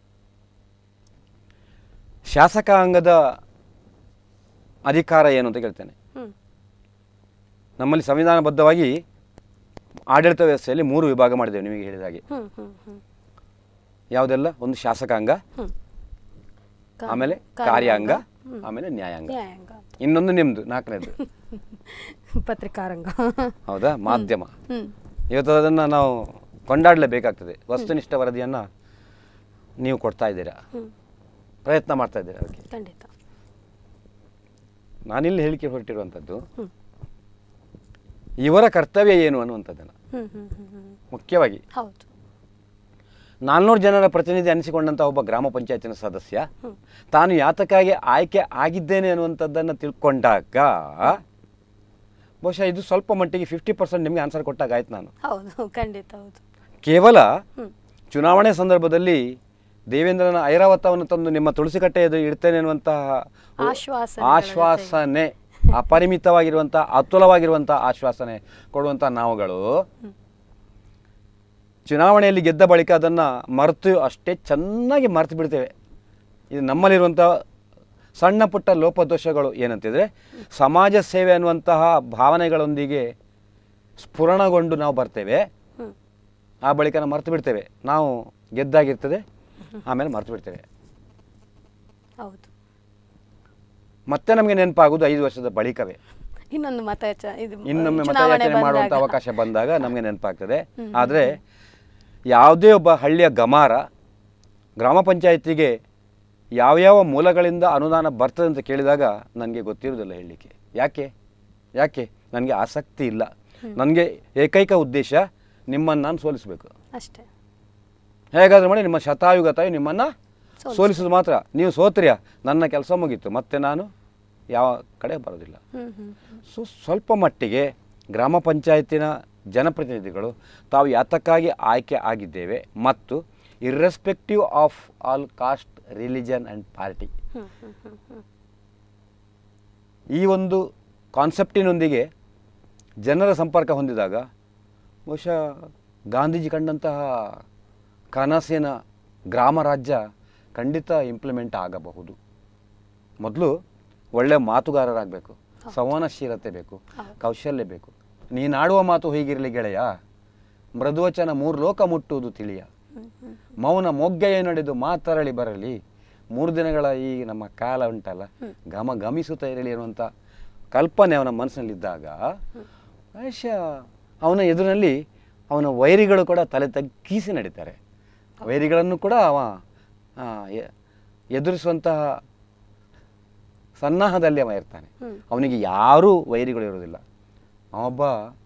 ಶಾಸಕಾಂಗದ ಅಧಿಕಾರ ಏನು ಅಂತ ಕೇಳ್ತೇನೆ ಹ್ಮ್ ನಮ್ಮಲ್ಲಿ ಸಂವಿಧಾನಬದ್ಧವಾಗಿ ಆಡಳಿತ ವ್ಯವಸ್ಥೆಯಲ್ಲಿ ಮೂರು ವಿಭಾಗ ಮಾಡಿದ್ದೇವೆ ನಿಮಗೆ ಹೇಳಿದ ಹಾಗೆ ಹ್ಮ್ ಹ್ಮ್ ಹ್ಮ್ ಯಾವುದೆಲ್ಲ ಒಂದು ಶಾಸಕಾಂಗ ಹ್ಮ್ ಕಾ- ಆಮೇಲೆ ಕಾರ್ಯಾಂಗ ಆಮೇಲೆ ನ್ಯಾಯಾಂಗ ನ್ಯಾಯಾಂಗ ಅಂತ. ಇನ್ನೊಂದು ನಿಮ್ದು ನಾಲ್ಕನೇದು ಪತ್ರಿಕಾರಂಗ ಹೌದಾ ಮಾಧ್ಯಮ ಹ್ಮ್ ಇವತ್ತು ಅದನ್ನು ನಾವು ಕೊಂಡಾಡಲೇಬೇಕಾಗ್ತದೆ ವಸ್ತುನಿಷ್ಠ ವರದಿಯನ್ನು ನೀವು ಕೊಡ್ತಾ ಇದ್ದೀರಾ ಹ್ಮ್ ಪ್ರಯತ್ನ ಮಾಡ್ತಾ ಇದ್ದೀರಾ ಅದಕ್ಕೆ ಖಂಡಿತ ನಾನಿಲ್ಲಿ ಹೇಳಿಕೆ ಹೊರಟಿರುವಂಥದ್ದು ಹ್ಮ್ ಇವರ ಕರ್ತವ್ಯ ಏನು ಅನ್ನುವಂಥದ್ದನ್ನು ಹ್ಮ್ ಹ್ಮ್ ಹ್ಮ್ ಹ್ಮ್ ಮುಖ್ಯವಾಗಿ ಹೌದು ನಾಲ್ನೂರು ಜನರ ಪ್ರತಿನಿಧಿ ಅನಿಸಿಕೊಂಡಂಥ ಒಬ್ಬ ಗ್ರಾಮ ಪಂಚಾಯತಿನ ಸದಸ್ಯ ಹ್ಮ್ ತಾನು ಯಾತಕ್ಕಾಗಿ ಆಯ್ಕೆ ಆಗಿದ್ದೇನೆ ಅನ್ನುವಂಥದ್ದನ್ನು ತಿಳ್ಕೊಂಡಾಗ ಬಹುಶಃ ಇದು ಸ್ವಲ್ಪ ಮಟ್ಟಿಗೆ ಫಿಫ್ಟಿ ಪರ್ಸೆಂಟ್ ನಿಮಗೆ ಆನ್ಸರ್ ಕೊಟ್ಟಾಗ ಆಯ್ತು ನಾನು ಹೌದು ಖಂಡಿತ ಹೌದು ಕೇವಲ ಹ್ಮ್ ಚುನಾವಣೆ ಸಂದರ್ಭದಲ್ಲಿ ದೇವೇಂದ್ರನ ಐರಾವತವನ್ನು ತಂದು ನಿಮ್ಮ ತುಳಸಿಕಟ್ಟೆ ಎದುರು ಇಡ್ತೇನೆ ಅನ್ನುವಂತಹ ಆಶ್ವಾಸನೆಗಳ ಆಶ್ವಾಸನೆ ಅಪರಿಮಿತವಾಗಿರುವಂಥ ಅತುಲವಾಗಿರುವಂಥ ಆಶ್ವಾಸನೆ ಕೊಡುವಂಥ ನಾವುಗಳು ಹ್ಮ್. ಚುನಾವಣೆಯಲ್ಲಿ ಗೆದ್ದ ಬಳಿಕ ಅದನ್ನು ಮರೆತು ಅಷ್ಟೇ ಚೆನ್ನಾಗಿ ಮರೆತು ಬಿಡ್ತೇವೆ ಇದು ನಮ್ಮಲ್ಲಿರುವಂಥ ಸಣ್ಣ ಪುಟ್ಟ ಲೋಪದೋಷಗಳು ಏನಂತಿದ್ರೆ ಸಮಾಜ ಸೇವೆ ಅನ್ನುವಂತಹ ಭಾವನೆಗಳೊಂದಿಗೆ ಸ್ಫುರಣಗೊಂಡು ನಾವು ಬರ್ತೇವೆ ಹ್ಮ್ ಆ ಬಳಿಕ ನಾವು ಮರೆತು ಬಿಡ್ತೇವೆ ನಾವು ಗೆದ್ದಾಗಿರ್ತದೆ ಆಮೇಲೆ ಮರೆತು ಬಿಡ್ತೇವೆ ಹೌದು ಮತ್ತೆ ನಮಗೆ ನೆನಪಾಗುವುದು ಐದು ವರ್ಷದ ಬಳಿಕವೇ ಇನ್ನೊಂದು ಮತ ಚ- ಇದು ಇನ್ನೊಮ್ಮೆ ಚುನಾವಣೆ ಮತಯಾಚನೆ ಮಾಡುವಂಥ ಬಂದಾಗ. ಅವಕಾಶ ಬಂದಾಗ ನಮಗೆ ನೆನಪಾಗ್ತದೆ ಆದರೆ ಯಾವುದೇ ಒಬ್ಬ ಹಳ್ಳಿಯ ಗಮಾರ ಗ್ರಾಮ ಪಂಚಾಯತಿಗೆ ಯಾವ್ಯಾವ ಮೂಲಗಳಿಂದ ಅನುದಾನ ಬರ್ತದೆ ಅಂತ ಕೇಳಿದಾಗ ನನಗೆ ಗೊತ್ತಿರೋದಿಲ್ಲ ಹೇಳಲಿಕ್ಕೆ ಯಾಕೆ ಯಾಕೆ ನನಗೆ ಆಸಕ್ತಿ ಇಲ್ಲ ನನಗೆ ಏಕೈಕ ಉದ್ದೇಶ ನಿಮ್ಮನ್ನು ನಾನು ಸೋಲಿಸಬೇಕು ಅಷ್ಟೇ ಹೇಗಾದ್ರೂ ಮಾಡಿ ನಿಮ್ಮ ಶತಾಯುಗತಾಯಿ ನಿಮ್ಮನ್ನು ಸೋಲಿಸಿ. ಸೋಲಿಸೋದು ಮಾತ್ರ ನೀವು ಸೋತ್ರಿಯ ನನ್ನ ಕೆಲಸ ಮುಗೀತು ಮತ್ತೆ ನಾನು ಯಾವ ಕಡೆ ಬರೋದಿಲ್ಲ ಹ್ಮ್ ಹ್ಮ್ ಸೊ ಸ್ವಲ್ಪ ಮಟ್ಟಿಗೆ ಗ್ರಾಮ ಪಂಚಾಯತಿನ ಜನಪ್ರತಿನಿಧಿಗಳು ತಾವು ಯಾತಕ್ಕಾಗಿ ಆಯ್ಕೆ ಆಗಿದ್ದೇವೆ ಮತ್ತು irrespective of all caste religion and party ಹ್ಮ್ ಹ್ಮ್ ಹ್ಮ್ ಹ್ಮ್ ಈ ಒಂದು ಕಾನ್ಸೆಪ್ಟಿನೊಂದಿಗೆ ಜನರ ಸಂಪರ್ಕ ಹೊಂದಿದಾಗ ಬಹುಶಃ ಗಾಂಧೀಜಿ ಕಂಡಂತಹ ಕನಸಿನ ಗ್ರಾಮ ರಾಜ್ಯ ಖಂಡಿತ ಇಂಪ್ಲಿಮೆಂಟ್ ಆಗಬಹುದು ಮೊದಲು ಒಳ್ಳೆ ಮಾತುಗಾರರಾಗಬೇಕು ಸಂವಹನಶೀಲತೆ ಬೇಕು ಹೌದು. ಕೌಶಲ್ಯ ಬೇಕು ನೀನಾಡುವ ಮಾತು ಹೀಗಿರಲಿ ಗೆಳೆಯ ಮೃದುವಚನ ಮೂರು ಲೋಕ ಮುಟ್ಟುವುದು ತಿಳಿಯ ಹ್ಮ್ ಹ್ಮ್ ಮೌನ ಮೊಗ್ಗೆಯ ನಡೆದು ಮಾತರಳಿ ಬರಲಿ ಮೂರು ದಿನಗಳ ಈ ನಮ್ಮ ಕಾಲ ಉಂಟಲ್ಲ ಘಮ ಗಮಿಸುತ್ತಾ ಇರಲಿ ಅನ್ನುವಂಥ ಕಲ್ಪನೆ ಅವನ ಮನಸ್ಸಿನಲ್ಲಿದ್ದಾಗ ಬಹುಶಃ ಅವನ ಎದುರಿನಲ್ಲಿ ಅವನ ವೈರಿಗಳು ಕೂಡ ತಲೆ ತಗ್ಗಿಸಿ ನಡೀತಾರೆ ವೈರಿಗಳನ್ನು ಕೂಡ ಅವ ಆ, ಎ- ಎದುರಿಸುವಂತಹ ಸನ್ನಾಹದಲ್ಲಿ ಅವ ಇರ್ತಾನೆ ಹ್ಮ್. ಅವನಿಗೆ ಯಾರೂ ವೈರಿಗಳು ಇರೋದಿಲ್ಲ ಅವೊಬ್ಬ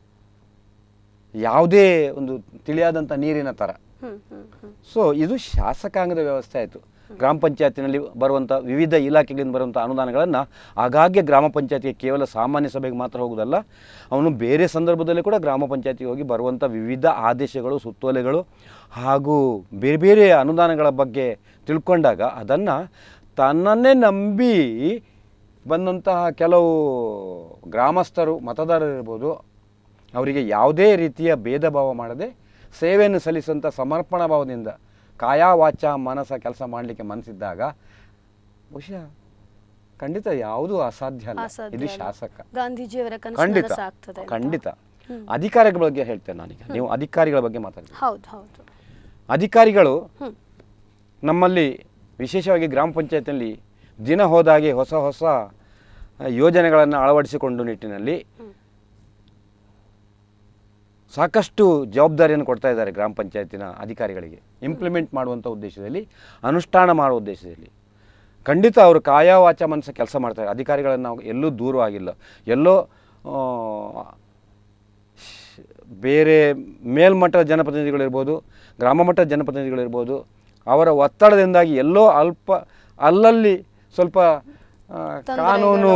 ಯಾವುದೇ ಒಂದು ತಿಳಿಯಾದಂಥ ನೀರಿನ ಥರ ಹ್ಮ್ ಹ್ಮ್ ಹ್ಮ್ ಸೊ ಇದು ಶಾಸಕಾಂಗದ ವ್ಯವಸ್ಥೆ ಆಯಿತು ಗ್ರಾಮ ಪಂಚಾಯತಿನಲ್ಲಿ ಬರುವಂಥ ವಿವಿಧ ಇಲಾಖೆಗಳಿಂದ ಬರುವಂಥ ಅನುದಾನಗಳನ್ನು ಆಗಾಗ್ಗೆ ಗ್ರಾಮ ಪಂಚಾಯತಿಗೆ ಕೇವಲ ಸಾಮಾನ್ಯ ಸಭೆಗೆ ಮಾತ್ರ ಹೋಗುವುದಲ್ಲ ಅವನು ಬೇರೆ ಸಂದರ್ಭದಲ್ಲಿ ಕೂಡ ಗ್ರಾಮ ಪಂಚಾಯತಿಗೆ ಹೋಗಿ ಬರುವಂಥ ವಿವಿಧ ಆದೇಶಗಳು ಸುತ್ತೋಲೆಗಳು ಹಾಗೂ ಬೇರೆ ಬೇರೆ ಅನುದಾನಗಳ ಬಗ್ಗೆ ತಿಳ್ಕೊಂಡಾಗ ಅದನ್ನು ತನ್ನನ್ನೇ ನಂಬಿ ಬಂದಂತಹ ಕೆಲವು ಗ್ರಾಮಸ್ಥರು ಮತದಾರರು ಇರ್ಬೋದು ಅವರಿಗೆ ಯಾವುದೇ ರೀತಿಯ ಭೇದ ಭಾವ ಮಾಡದೆ ಸೇವೆಯನ್ನು ಸಲ್ಲಿಸುವಂಥ ಸಮರ್ಪಣಾ ಭಾವದಿಂದ ಕಾಯ ವಾಚ ಮನಸ ಕೆಲಸ ಮಾಡಲಿಕ್ಕೆ ಮನಸ್ಸಿದ್ದಾಗ ಬಹುಶಃ ಖಂಡಿತ ಯಾವುದೂ ಅಸಾಧ್ಯ ಅಲ್ಲ ಅಸಾಧ್ಯ ಇದು ಅಲ್ಲ. ಶಾಸಕ ಗಾಂಧೀಜಿಯವರ ಖಂಡಿತ ಕನಸು ಆಗ್ತದೆ ಅಂತ. ಖಂಡಿತ ಅಧಿಕಾರಿಗಳ ಬಗ್ಗೆ ಹೇಳ್ತೇನೆ ನಾನೀಗ ನೀವು ಅಧಿಕಾರಿಗಳ ಬಗ್ಗೆ ಮಾತಾಡ್ತೀವಿ ಹೌದು ಹೌದು ಅಧಿಕಾರಿಗಳು ಹ್ಮ್ ನಮ್ಮಲ್ಲಿ ವಿಶೇಷವಾಗಿ ಗ್ರಾಮ ಪಂಚಾಯತಿನಲ್ಲಿ ದಿನ ಹೋದಾಗೆ ಹೊಸ ಹೊಸ ಯೋಜನೆಗಳನ್ನು ಅಳವಡಿಸಿಕೊಂಡು ನಿಟ್ಟಿನಲ್ಲಿ ಸಾಕಷ್ಟು ಜವಾಬ್ದಾರಿಯನ್ನು ಕೊಡ್ತಾ ಇದ್ದಾರೆ ಗ್ರಾಮ ಪಂಚಾಯತಿನ ಅಧಿಕಾರಿಗಳಿಗೆ ಇಂಪ್ಲಿಮೆಂಟ್ ಮಾಡುವಂಥ ಉದ್ದೇಶದಲ್ಲಿ ಅನುಷ್ಠಾನ ಮಾಡುವ ಉದ್ದೇಶದಲ್ಲಿ ಖಂಡಿತ ಅವರು ಕಾಯ ವಾಚ ಮನಸ್ಸ ಕೆಲಸ ಮಾಡ್ತಾರೆ ಅಧಿಕಾರಿಗಳನ್ನು ನಾವು ಎಲ್ಲೂ ದೂರವಾಗಿಲ್ಲ ಎಲ್ಲೋ ಆ, ಶ್- ಬೇರೆ ಮೇಲ್ಮಟ್ಟದ ಜನಪ್ರತಿನಿಧಿಗಳಿರ್ಬೋದು ಗ್ರಾಮ ಮಟ್ಟದ ಜನಪ್ರತಿನಿಧಿಗಳಿರ್ಬೋದು ಅವರ ಒತ್ತಡದಿಂದಾಗಿ ಎಲ್ಲೋ ಅಲ್ಪ ಅಲ್ಲಲ್ಲಿ ಸ್ವಲ್ಪ ಆ, ಕಾನೂನು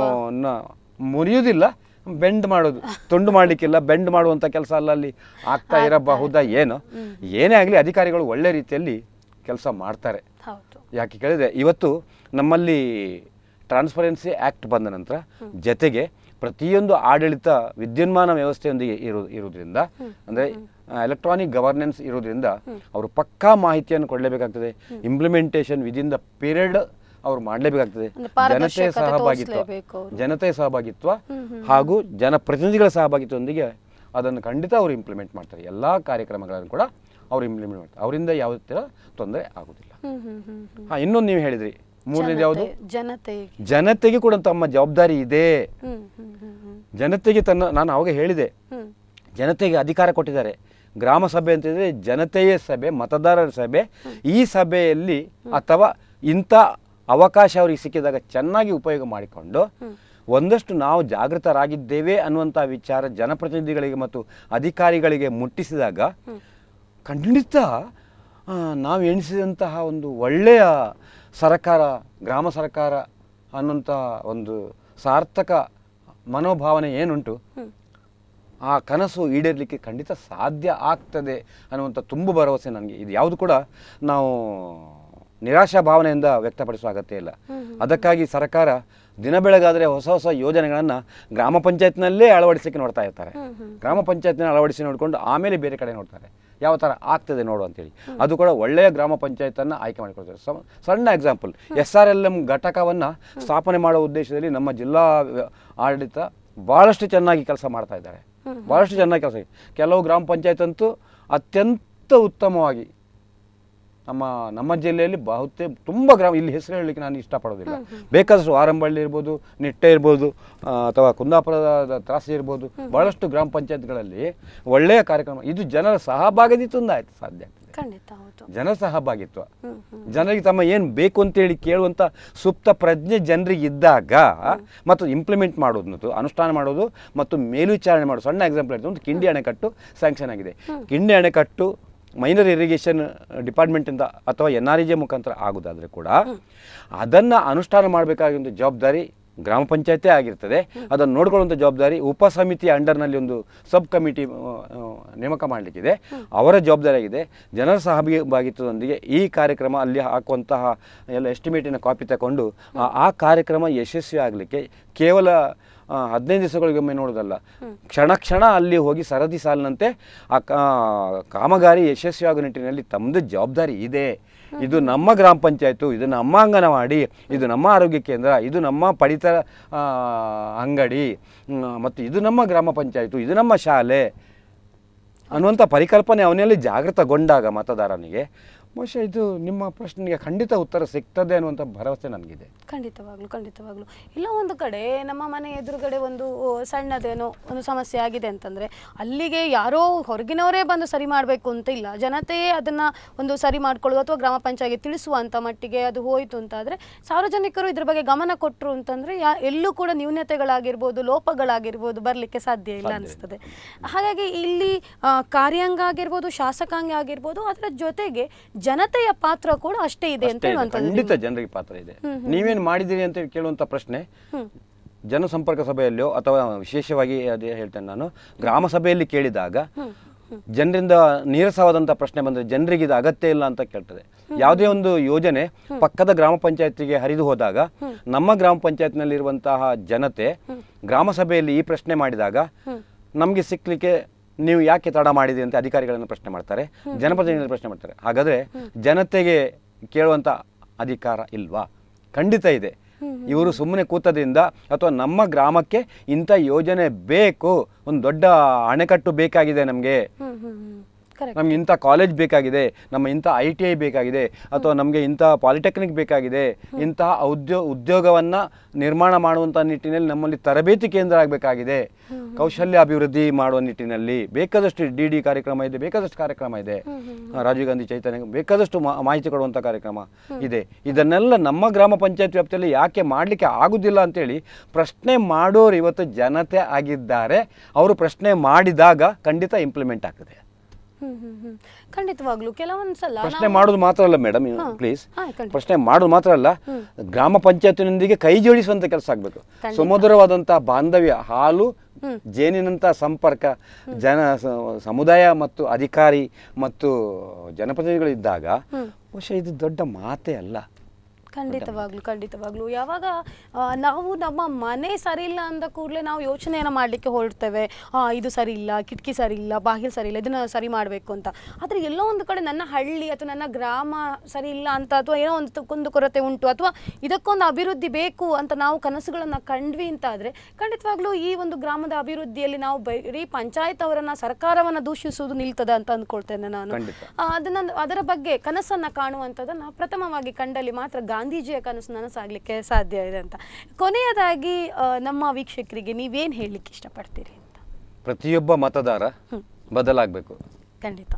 ಮುರಿಯುವುದಿಲ್ಲ ಬೆಂಡ್ ಮಾಡೋದು ತುಂಡು ಮಾಡಲಿಕ್ಕಿಲ್ಲ ಬೆಂಡ್ ಮಾಡುವಂಥ ಕೆಲಸ ಅಲ್ಲಲ್ಲಿ ಆಗ್ತಾ ಇರಬಹುದಾ ಏನೋ ಏನೇ ಆಗಲಿ ಅಧಿಕಾರಿಗಳು ಒಳ್ಳೆ ರೀತಿಯಲ್ಲಿ ಕೆಲಸ ಮಾಡ್ತಾರೆ ಹೌದು ಯಾಕೆ ಕೇಳಿದ್ರೆ ಇವತ್ತು ನಮ್ಮಲ್ಲಿ ಟ್ರಾನ್ಸ್ಪರೆನ್ಸಿ ಆ್ಯಕ್ಟ್ ಬಂದ ನಂತರ ಜತೆಗೆ ಪ್ರತಿಯೊಂದು ಆಡಳಿತ ವಿದ್ಯುನ್ಮಾನ ವ್ಯವಸ್ಥೆಯೊಂದಿಗೆ ಇರು ಇರುವುದರಿಂದ ಅಂದರೆ ಎಲೆಕ್ಟ್ರಾನಿಕ್ ಗವರ್ನೆನ್ಸ್ ಇರೋದ್ರಿಂದ ಅವರು ಪಕ್ಕಾ ಮಾಹಿತಿಯನ್ನು ಕೊಡಲೇಬೇಕಾಗ್ತದೆ ಇಂಪ್ಲಿಮೆಂಟೇಷನ್ ವಿದಿನ್ ದ ಪೀರಿಯಡ್ ಅವ್ರು ಮಾಡಲೇಬೇಕಾಗ್ತದೆ ಅಂದ್ರೆ ಜನತೆ ಪಾರದರ್ಶಕತೆ ಸಹಭಾಗಿತ್ವ ತೋರಿಸ್ಲೇಬೇಕು ಅವ್ರು. ಜನತೆ ಸಹಭಾಗಿತ್ವ ಹಾಗೂ ಜನಪ್ರತಿನಿಧಿಗಳ ಸಹಭಾಗಿತ್ವದೊಂದಿಗೆ ಅದನ್ನು ಖಂಡಿತ ಅವರು ಇಂಪ್ಲಿಮೆಂಟ್ ಮಾಡ್ತಾರೆ ಎಲ್ಲ ಕಾರ್ಯಕ್ರಮಗಳನ್ನು ಕೂಡ ಅವರು ಇಂಪ್ಲಿಮೆಂಟ್ ಮಾಡ್ತಾರೆ ಅವರಿಂದ ಯಾವುದೇ ಥರ ತೊಂದರೆ ಆಗುದಿಲ್ಲ ಹ್ಮ್ ಹ್ಮ್ ಹ್ಮ್ ಹ್ಮ್ ಹಾಂ ಇನ್ನೊಂದು ನೀವು ಹೇಳಿದ್ರಿ ಮೂರನೇದು ಯಾವುದು ಜನತೆ- ಜನತೆಗೆ ಜನತೆಗೆ ಕೂಡ ತಮ್ಮ ಜವಾಬ್ದಾರಿ ಇದೆ ಹ್ಮ್ ಹ್ಮ್ ಹ್ಮ್ ಹ್ಮ್ ಜನತೆಗೆ ತನ್ನ ನಾನು ಅವಾಗ ಹೇಳಿದೆ ಹ್ಮ್ ಜನತೆಗೆ ಅಧಿಕಾರ ಕೊಟ್ಟಿದ್ದಾರೆ ಗ್ರಾಮ ಸಭೆ ಅಂತಂದರೆ ಜನತೆಯ ಸಭೆ ಮತದಾರರ ಸಭೆ ಈ ಸಭೆಯಲ್ಲಿ ಅಥವಾ ಇಂಥ ಅವಕಾಶ ಅವರಿಗೆ ಸಿಕ್ಕಿದಾಗ ಚೆನ್ನಾಗಿ ಉಪಯೋಗ ಮಾಡಿಕೊಂಡು ಒಂದಷ್ಟು ನಾವು ಜಾಗೃತರಾಗಿದ್ದೇವೆ ಅನ್ನುವಂಥ ವಿಚಾರ ಜನಪ್ರತಿನಿಧಿಗಳಿಗೆ ಮತ್ತು ಅಧಿಕಾರಿಗಳಿಗೆ ಮುಟ್ಟಿಸಿದಾಗ ಖಂಡಿತ ಆ, ನಾವು ಎಣಿಸಿದಂತಹ ಒಂದು ಒಳ್ಳೆಯ ಸರಕಾರ ಗ್ರಾಮ ಸರ್ಕಾರ ಅನ್ನುವಂಥ ಒಂದು ಸಾರ್ಥಕ ಮನೋಭಾವನೆ ಏನುಂಟು ಹ್ಮ್. ಆ ಕನಸು ಈಡೇರಲಿಕ್ಕೆ ಖಂಡಿತ ಸಾಧ್ಯ ಆಗ್ತದೆ ಅನ್ನುವಂಥ ತುಂಬ ಭರವಸೆ ನನಗೆ ಇದು ಯಾವುದು ಕೂಡ ನಾವು ನಿರಾಶಾ ಭಾವನೆಯಿಂದ ವ್ಯಕ್ತಪಡಿಸುವ ಅಗತ್ಯ ಇಲ್ಲ ಅದಕ್ಕಾಗಿ ಸರ್ಕಾರ ದಿನ ಬೆಳಗಾದರೆ ಹೊಸ ಹೊಸ ಯೋಜನೆಗಳನ್ನು ಗ್ರಾಮ ಪಂಚಾಯತ್ನಲ್ಲೇ ಅಳವಡಿಸಲಿಕ್ಕೆ ನೋಡ್ತಾ ಇರ್ತಾರೆ ಗ್ರಾಮ ಪಂಚಾಯತ್ನ ಅಳವಡಿಸಿ ನೋಡಿಕೊಂಡು ಆಮೇಲೆ ಬೇರೆ ಕಡೆ ನೋಡ್ತಾರೆ ಯಾವ ಥರ ಆಗ್ತದೆ ನೋಡು ಅಂತೇಳಿ ಅದು ಕೂಡ ಒಳ್ಳೆಯ ಗ್ರಾಮ ಪಂಚಾಯತನ್ನು ಆಯ್ಕೆ ಮಾಡಿಕೊಳ್ತಾರೆ ಸಮ- ಸಣ್ಣ example S R L M ಘಟಕವನ್ನು ಸ್ಥಾಪನೆ ಮಾಡುವ ಉದ್ದೇಶದಲ್ಲಿ ನಮ್ಮ ಜಿಲ್ಲಾ ವ್ಯ- ಆಡಳಿತ ಭಾಳಷ್ಟು ಚೆನ್ನಾಗಿ ಕೆಲಸ ಮಾಡ್ತಾ ಇದ್ದಾರೆ ಭಾಳಷ್ಟು ಚೆನ್ನಾಗಿ ಕೆಲಸ ಕೆಲವು ಗ್ರಾಮ ಪಂಚಾಯತ್ ಅಂತೂ ಅತ್ಯಂತ ಉತ್ತಮವಾಗಿ ನಮ್ಮ ನಮ್ಮ ಜಿಲ್ಲೆಯಲ್ಲಿ ಬಹುತೇ ತುಂಬ ಗ್ರಾಮ ಇಲ್ಲಿ ಹೆಸರು ಹೇಳಲಿಕ್ಕೆ ನಾನು ಇಷ್ಟಪಡೋದಿಲ್ಲ ಬೇಕಾದಷ್ಟು ಆರಂಬಳ್ಳಿ ಇರ್ಬೋದು ನಿಟ್ಟೆ ಇರ್ಬೋದು ಆ, ಅಥವಾ ಕುಂದಾಪುರದ ತ್ರಾಸಿ ಇರ್ಬೋದು ಭಾಳಷ್ಟು ಗ್ರಾಮ ಪಂಚಾಯತ್ಗಳಲ್ಲಿ ಒಳ್ಳೆಯ ಕಾರ್ಯಕ್ರಮ ಇದು ಜನರ ಸಹಭಾಗಿತ್ವದಿಂದ ಆಯ್ತು ಸಾಧ್ಯ ಆಗ್ತದೆ ಖಂಡಿತ ಹೌದು ಜನ ಸಹಭಾಗಿತ್ವ ಹ್ಮ್ ಹ್ಮ್ ಜನರಿಗೆ ತಮ್ಮ ಏನು ಬೇಕು ಅಂತೇಳಿ ಕೇಳುವಂಥ ಸುಪ್ತ ಪ್ರಜ್ಞೆ ಜನರಿಗೆ ಇದ್ದಾಗ ಮತ್ತು ಇಂಪ್ಲಿಮೆಂಟ್ ಮಾಡೋದು ಮತ್ತು ಅನುಷ್ಠಾನ ಮಾಡೋದು ಮತ್ತು ಮೇಲ್ವಿಚಾರಣೆ ಮಾಡೋದು ಸಣ್ಣ ಎಕ್ಸಾಂಪಲ್ ಹೇಳ್ತೀನಿ ಒಂದು ಕಿಂಡಿ ಅಣೆಕಟ್ಟು ಸ್ಯಾಂಕ್ಷನ್ ಆಗಿದೆ ಕಿಂಡಿ ಅಣೆಕಟ್ಟು ಮೈನರ್ ಇರಿಗೇಷನ್ ಡಿಪಾರ್ಟ್ಮೆಂಟಿಂದ ಅಥವಾ ಎನ್ ಆರ್ ಇ ಜೆ ಮುಖಾಂತರ ಆಗೋದಾದರೆ ಕೂಡ ಅದನ್ನು ಅನುಷ್ಠಾನ ಮಾಡಬೇಕಾಗಿರೋ ಜವಾಬ್ದಾರಿ ಗ್ರಾಮ ಪಂಚಾಯತೇ ಆಗಿರ್ತದೆ ಅದನ್ನು ನೋಡ್ಕೊಳ್ಳುವಂಥ ಜವಾಬ್ದಾರಿ ಉಪ ಸಮಿತಿ ಅಂಡರ್ನಲ್ಲಿ ಒಂದು ಸಬ್ ಕಮಿಟಿ ಆ, ಆ, ನೇಮಕ ಮಾಡಲಿಕ್ಕಿದೆ ಅವರ ಜವಾಬ್ದಾರಿ ಆಗಿದೆ ಜನರ ಸಹಭಾಗಿತ್ವದೊಂದಿಗೆ ಈ ಕಾರ್ಯಕ್ರಮ ಅಲ್ಲಿ ಹಾಕುವಂತಹ ಎಲ್ಲ ಎಸ್ಟಿಮೇಟಿನ ಕಾಪಿ ತಗೊಂಡು ಆ- ಆ ಕಾರ್ಯಕ್ರಮ ಯಶಸ್ವಿ ಆಗಲಿಕ್ಕೆ ಕೇವಲ ಆ, ಹದಿನೈದು ದಿವಸಗಳಿಗೊಮ್ಮೆ ನೋಡೋದಲ್ಲ ಕ್ಷಣ ಕ್ಷಣ ಅಲ್ಲಿ ಹೋಗಿ ಸರದಿ ಸಾಲಿನಂತೆ ಆ ಕಾ- ಕಾಮಗಾರಿ ಯಶಸ್ವಿಯಾಗುವ ನಿಟ್ಟಿನಲ್ಲಿ ತಮ್ಮದು ಜವಾಬ್ದಾರಿ ಇದೆ ಇದು ನಮ್ಮ ಗ್ರಾಮ ಪಂಚಾಯತು ಇದು ನಮ್ಮ ಅಂಗನವಾಡಿ ಇದು ನಮ್ಮ ಆರೋಗ್ಯ ಕೇಂದ್ರ ಇದು ನಮ್ಮ ಪಡಿತರ ಆ, ಅಂಗಡಿ ಹ್ಮ್, ಮತ್ತು ಇದು ನಮ್ಮ ಗ್ರಾಮ ಪಂಚಾಯತು ಇದು ನಮ್ಮ ಶಾಲೆ ಅನ್ನುವಂಥ ಪರಿಕಲ್ಪನೆ ಅವನಲ್ಲಿ ಜಾಗೃತಗೊಂಡಾಗ ಮತದಾರನಿಗೆ ಬಹುಶಃ ಇದು ನಿಮ್ಮ ಪ್ರಶ್ನೆಗೆ ಖಂಡಿತ ಉತ್ತರ ಸಿಗ್ತದೆ ಅನ್ನುವಂಥ ಭರವಸೆ ನನಗಿದೆ ಖಂಡಿತವಾಗ್ಲು ಖಂಡಿತವಾಗ್ಲು ಇಲ್ಲ ಒಂದು ಕಡೆ ನಮ್ಮ ಮನೆ ಎದುರುಗಡೆ ಒಂದು ಓ, ಸಣ್ಣದೇನೋ ಒಂದು ಸಮಸ್ಯೆ ಆಗಿದೆ ಅಂತಂದ್ರೆ ಅಲ್ಲಿಗೆ ಯಾರೋ ಹೊರಗಿನವರೇ ಬಂದು ಸರಿ ಮಾಡಬೇಕು ಅಂತ ಇಲ್ಲ ಜನತೆಯೇ ಅದನ್ನ ಒಂದು ಸರಿ ಮಾಡ್ಕೊಳ್ಳೋದು ಅಥವಾ ಗ್ರಾಮ ಪಂಚಾಯತ್ಗೆ ತಿಳಿಸುವಂತ ಮಟ್ಟಿಗೆ ಅದು ಹೋಯಿತು ಅಂತಾದ್ರೆ ಸಾರ್ವಜನಿಕರು ಇದ್ರ ಬಗ್ಗೆ ಗಮನ ಕೊಟ್ಟರು ಅಂತಂದ್ರೆ ಯಾ ಎಲ್ಲೂ ಕೂಡ ನ್ಯೂನತೆಗಳಾಗಿರ್ಬೋದು ಲೋಪಗಳಾಗಿರ್ಬೋದು ಬರಲಿಕ್ಕೆ ಸಾಧ್ಯ ಇಲ್ಲ ಅನಿಸ್ತದೆ ಹಾಗಾಗಿ ಇಲ್ಲಿ ಆ, ಕಾರ್ಯಾಂಗ ಆಗಿರ್ಬೋದು ಶಾಸಕಾಂಗ ಆಗಿರ್ಬೋದು ಅದರ ಜೊತೆಗೆ ಜನತೆಯ ಪಾತ್ರ ಕೂಡ ಅಷ್ಟೇ ಇದೆ ಅಂತ ಅಷ್ಟೇ ಇದೆ. ಹೇಳುವಂಥದ್ದು ಖಂಡಿತ ಜನರಿಗೆ ಪಾತ್ರ ಇದೆ ನೀವೇನು ಮಾಡಿದ್ದೀರಿ ಅಂತ ಕೇಳುವಂಥ ಪ್ರಶ್ನೆ ಜನಸಂಪರ್ಕ ಸಭೆಯಲ್ಲಿಯೋ ಅಥವಾ ವಿಶೇಷವಾಗಿ ಅದೇ ಹೇಳ್ತೇನೆ ನಾನು ಗ್ರಾಮ ಸಭೆಯಲ್ಲಿ ಕೇಳಿದಾಗ ಜನರಿಂದ ನೀರಸವಾದಂಥ ಪ್ರಶ್ನೆ ಬಂದರೆ ಜನರಿಗೆ ಇದು ಅಗತ್ಯ ಇಲ್ಲ ಅಂತ ಕೇಳ್ತದೆ ಯಾವುದೇ ಒಂದು ಯೋಜನೆ ಪಕ್ಕದ ಗ್ರಾಮ ಪಂಚಾಯತಿಗೆ ಹರಿದು ಹೋದಾಗ ನಮ್ಮ ಗ್ರಾಮ ಪಂಚಾಯತ್ನಲ್ಲಿರುವಂತಹ ಜನತೆ ಗ್ರಾಮ ಸಭೆಯಲ್ಲಿ ಈ ಪ್ರಶ್ನೆ ಮಾಡಿದಾಗ ನಮಗೆ ಸಿಕ್ಕಲಿಕ್ಕೆ ನೀವು ಯಾಕೆ ತಡ ಮಾಡಿದ್ರಿ ಅಂತ ಅಧಿಕಾರಿಗಳನ್ನು ಪ್ರಶ್ನೆ ಮಾಡ್ತಾರೆ ಜನಪ್ರತಿನಿಧಿಗಳು ಪ್ರಶ್ನೆ ಮಾಡ್ತಾರೆ ಹಾಗಾದರೆ ಜನತೆಗೆ ಕೇಳುವಂಥ ಅಧಿಕಾರ ಇಲ್ವಾ ಖಂಡಿತ ಇದೆ ಇವರು ಸುಮ್ಮನೆ ಕೂತದ್ರಿಂದ ಅಥವಾ ನಮ್ಮ ಗ್ರಾಮಕ್ಕೆ ಇಂಥ ಯೋಜನೆ ಬೇಕು ಒಂದು ದೊಡ್ಡ ಅಣೆಕಟ್ಟು ಬೇಕಾಗಿದೆ ನಮಗೆ ಹ್ಮ್ ಹ್ಮ್ ಹ್ಮ್ Correct. ನಮ್ಗೆ ಇಂಥ ಕಾಲೇಜ್ ಬೇಕಾಗಿದೆ ನಮ್ಮ ಇಂಥ ಐ ಟಿ ಐ ಬೇಕಾಗಿದೆ ಅಥವಾ ನಮಗೆ ಇಂಥ ಪಾಲಿಟೆಕ್ನಿಕ್ ಬೇಕಾಗಿದೆ ಇಂತಹ ಉದ್ಯೋಗ ಉದ್ಯೋಗವನ್ನು ನಿರ್ಮಾಣ ಮಾಡುವಂಥ ನಿಟ್ಟಿನಲ್ಲಿ ನಮ್ಮಲ್ಲಿ ತರಬೇತಿ ಕೇಂದ್ರ ಆಗಬೇಕಾಗಿದೆ ಕೌಶಲ್ಯ ಅಭಿವೃದ್ಧಿ ಮಾಡುವ ನಿಟ್ಟಿನಲ್ಲಿ ಬೇಕಾದಷ್ಟು ಡಿ ಡಿ ಕಾರ್ಯಕ್ರಮ ಇದೆ ಬೇಕಾದಷ್ಟು ಕಾರ್ಯಕ್ರಮ ಇದೆ ಆ, ರಾಜೀವ್ ಗಾಂಧಿ ಚೈತನ್ಯ ಬೇಕಾದಷ್ಟು ಮಾ- ಮಾಹಿತಿ ಕೊಡುವಂಥ ಕಾರ್ಯಕ್ರಮ ಇದೆ ಇದನ್ನೆಲ್ಲ ನಮ್ಮ ಗ್ರಾಮ ಪಂಚಾಯತ್ ವ್ಯಾಪ್ತಿಯಲ್ಲಿ ಯಾಕೆ ಮಾಡಲಿಕ್ಕೆ ಆಗುದಿಲ್ಲ ಅಂತೇಳಿ ಪ್ರಶ್ನೆ ಮಾಡೋರು ಇವತ್ತು ಜನತೆ ಆಗಿದ್ದಾರೆ ಅವರು ಪ್ರಶ್ನೆ ಮಾಡಿದಾಗ ಖಂಡಿತ ಇಂಪ್ಲಿಮೆಂಟ್ ಆಗ್ತದೆ ಹ್ಮ್ ಹ್ಮ್ ಹ್ಮ್ ಖಂಡಿತವಾಗ್ಲು ಕೆಲವೊಂದ್ಸಲ ಪ್ರಶ್ನೆ ಮಾಡೋದು ಮಾತ್ರ ಅಲ್ಲ ಮೇಡಮ್ ಪ್ಲೀಸ್ ಹಾ, ಖಂಡಿತ. ಪ್ರಶ್ನೆ ಮಾಡೋದು ಮಾತ್ರ ಅಲ್ಲ ಗ್ರಾಮ ಪಂಚಾಯತಿನೊಂದಿಗೆ ಕೈ ಜೋಡಿಸುವಂತ ಕೆಲಸ ಆಗಬೇಕು ಖಂಡಿತ. ಸುಮಧುರವಾದಂತಹ ಬಾಂಧವ್ಯ ಹಾಲು ಜೇನಿನಂಥ ಸಂಪರ್ಕ ಜನ ಸ- ಸಮುದಾಯ ಮತ್ತು ಅಧಿಕಾರಿ ಮತ್ತು ಜನಪ್ರತಿನಿಧಿಗಳು ಇದ್ದಾಗ ಬಹುಶಃ ಇದು ದೊಡ್ಡ ಮಾತೇ ಅಲ್ಲ ಖಂಡಿತವಾಗ್ಲು ಖಂಡಿತವಾಗ್ಲು ಯಾವಾಗ ಆ, ನಾವು ನಮ್ಮ ಮನೆ ಸರಿ ಇಲ್ಲ ಅಂದ ಕೂಡಲೇ ನಾವು ಯೋಚನೆಯನ್ನು ಮಾಡಲಿಕ್ಕೆ ಹೊರಡ್ತೇವೆ ಆ, ಇದು ಸರಿ ಇಲ್ಲ ಕಿಟಕಿ ಸರಿ ಇಲ್ಲ ಬಾಗಿಲು ಸರಿ ಇಲ್ಲ ಇದನ್ನ ಸರಿ ಮಾಡಬೇಕು ಅಂತ ಆದರೆ ಎಲ್ಲೋ ಒಂದು ಕಡೆ ನನ್ನ ಹಳ್ಳಿ ಅಥವಾ ನನ್ನ ಗ್ರಾಮ ಸರಿ ಇಲ್ಲ ಅಂತ ಅಥವಾ ಏನೋ ಒಂದು ಕುಂದು ಕೊರತೆ ಉಂಟು ಅಥವಾ ಇದಕ್ಕೊಂದು ಅಭಿವೃದ್ಧಿ ಬೇಕು ಅಂತ ನಾವು ಕನಸುಗಳನ್ನು ಕಂಡ್ವಿ ಅಂತಾದರೆ ಖಂಡಿತವಾಗ್ಲೂ ಈ ಒಂದು ಗ್ರಾಮದ ಅಭಿವೃದ್ಧಿಯಲ್ಲಿ ನಾವು ಬರೀ ಪಂಚಾಯತ್ ಅವರನ್ನ ಸರ್ಕಾರವನ್ನು ದೂಷಿಸುವುದು ನಿಲ್ತದ ಅಂತ ಅಂದ್ಕೊಳ್ತೇನೆ ನಾನು ಖಂಡಿತ. ಆ, ಅದನ್ನ ಅದರ ಬಗ್ಗೆ ಕನಸನ್ನ ಕಾಣುವಂಥದ್ದನ್ನ ಪ್ರಥಮವಾಗಿ ಕಂಡಲ್ಲಿ ಮಾತ್ರ ಗಾಂಧೀಜಿಯ ಕನಸು ನನಸಾಗ್ಲಿಕ್ಕೆ ಸಾಧ್ಯ ಇದೆ ಅಂತ ಕೊನೆಯದಾಗಿ ಆ, ನಮ್ಮ ವೀಕ್ಷಕರಿಗೆ ನೀವೇನು ಹೇಳಲಿಕ್ಕೆ ಇಷ್ಟಪಡ್ತೀರಿ ಅಂತ ಪ್ರತಿಯೊಬ್ಬ ಮತದಾರ ಬದಲಾಗಬೇಕು ಖಂಡಿತ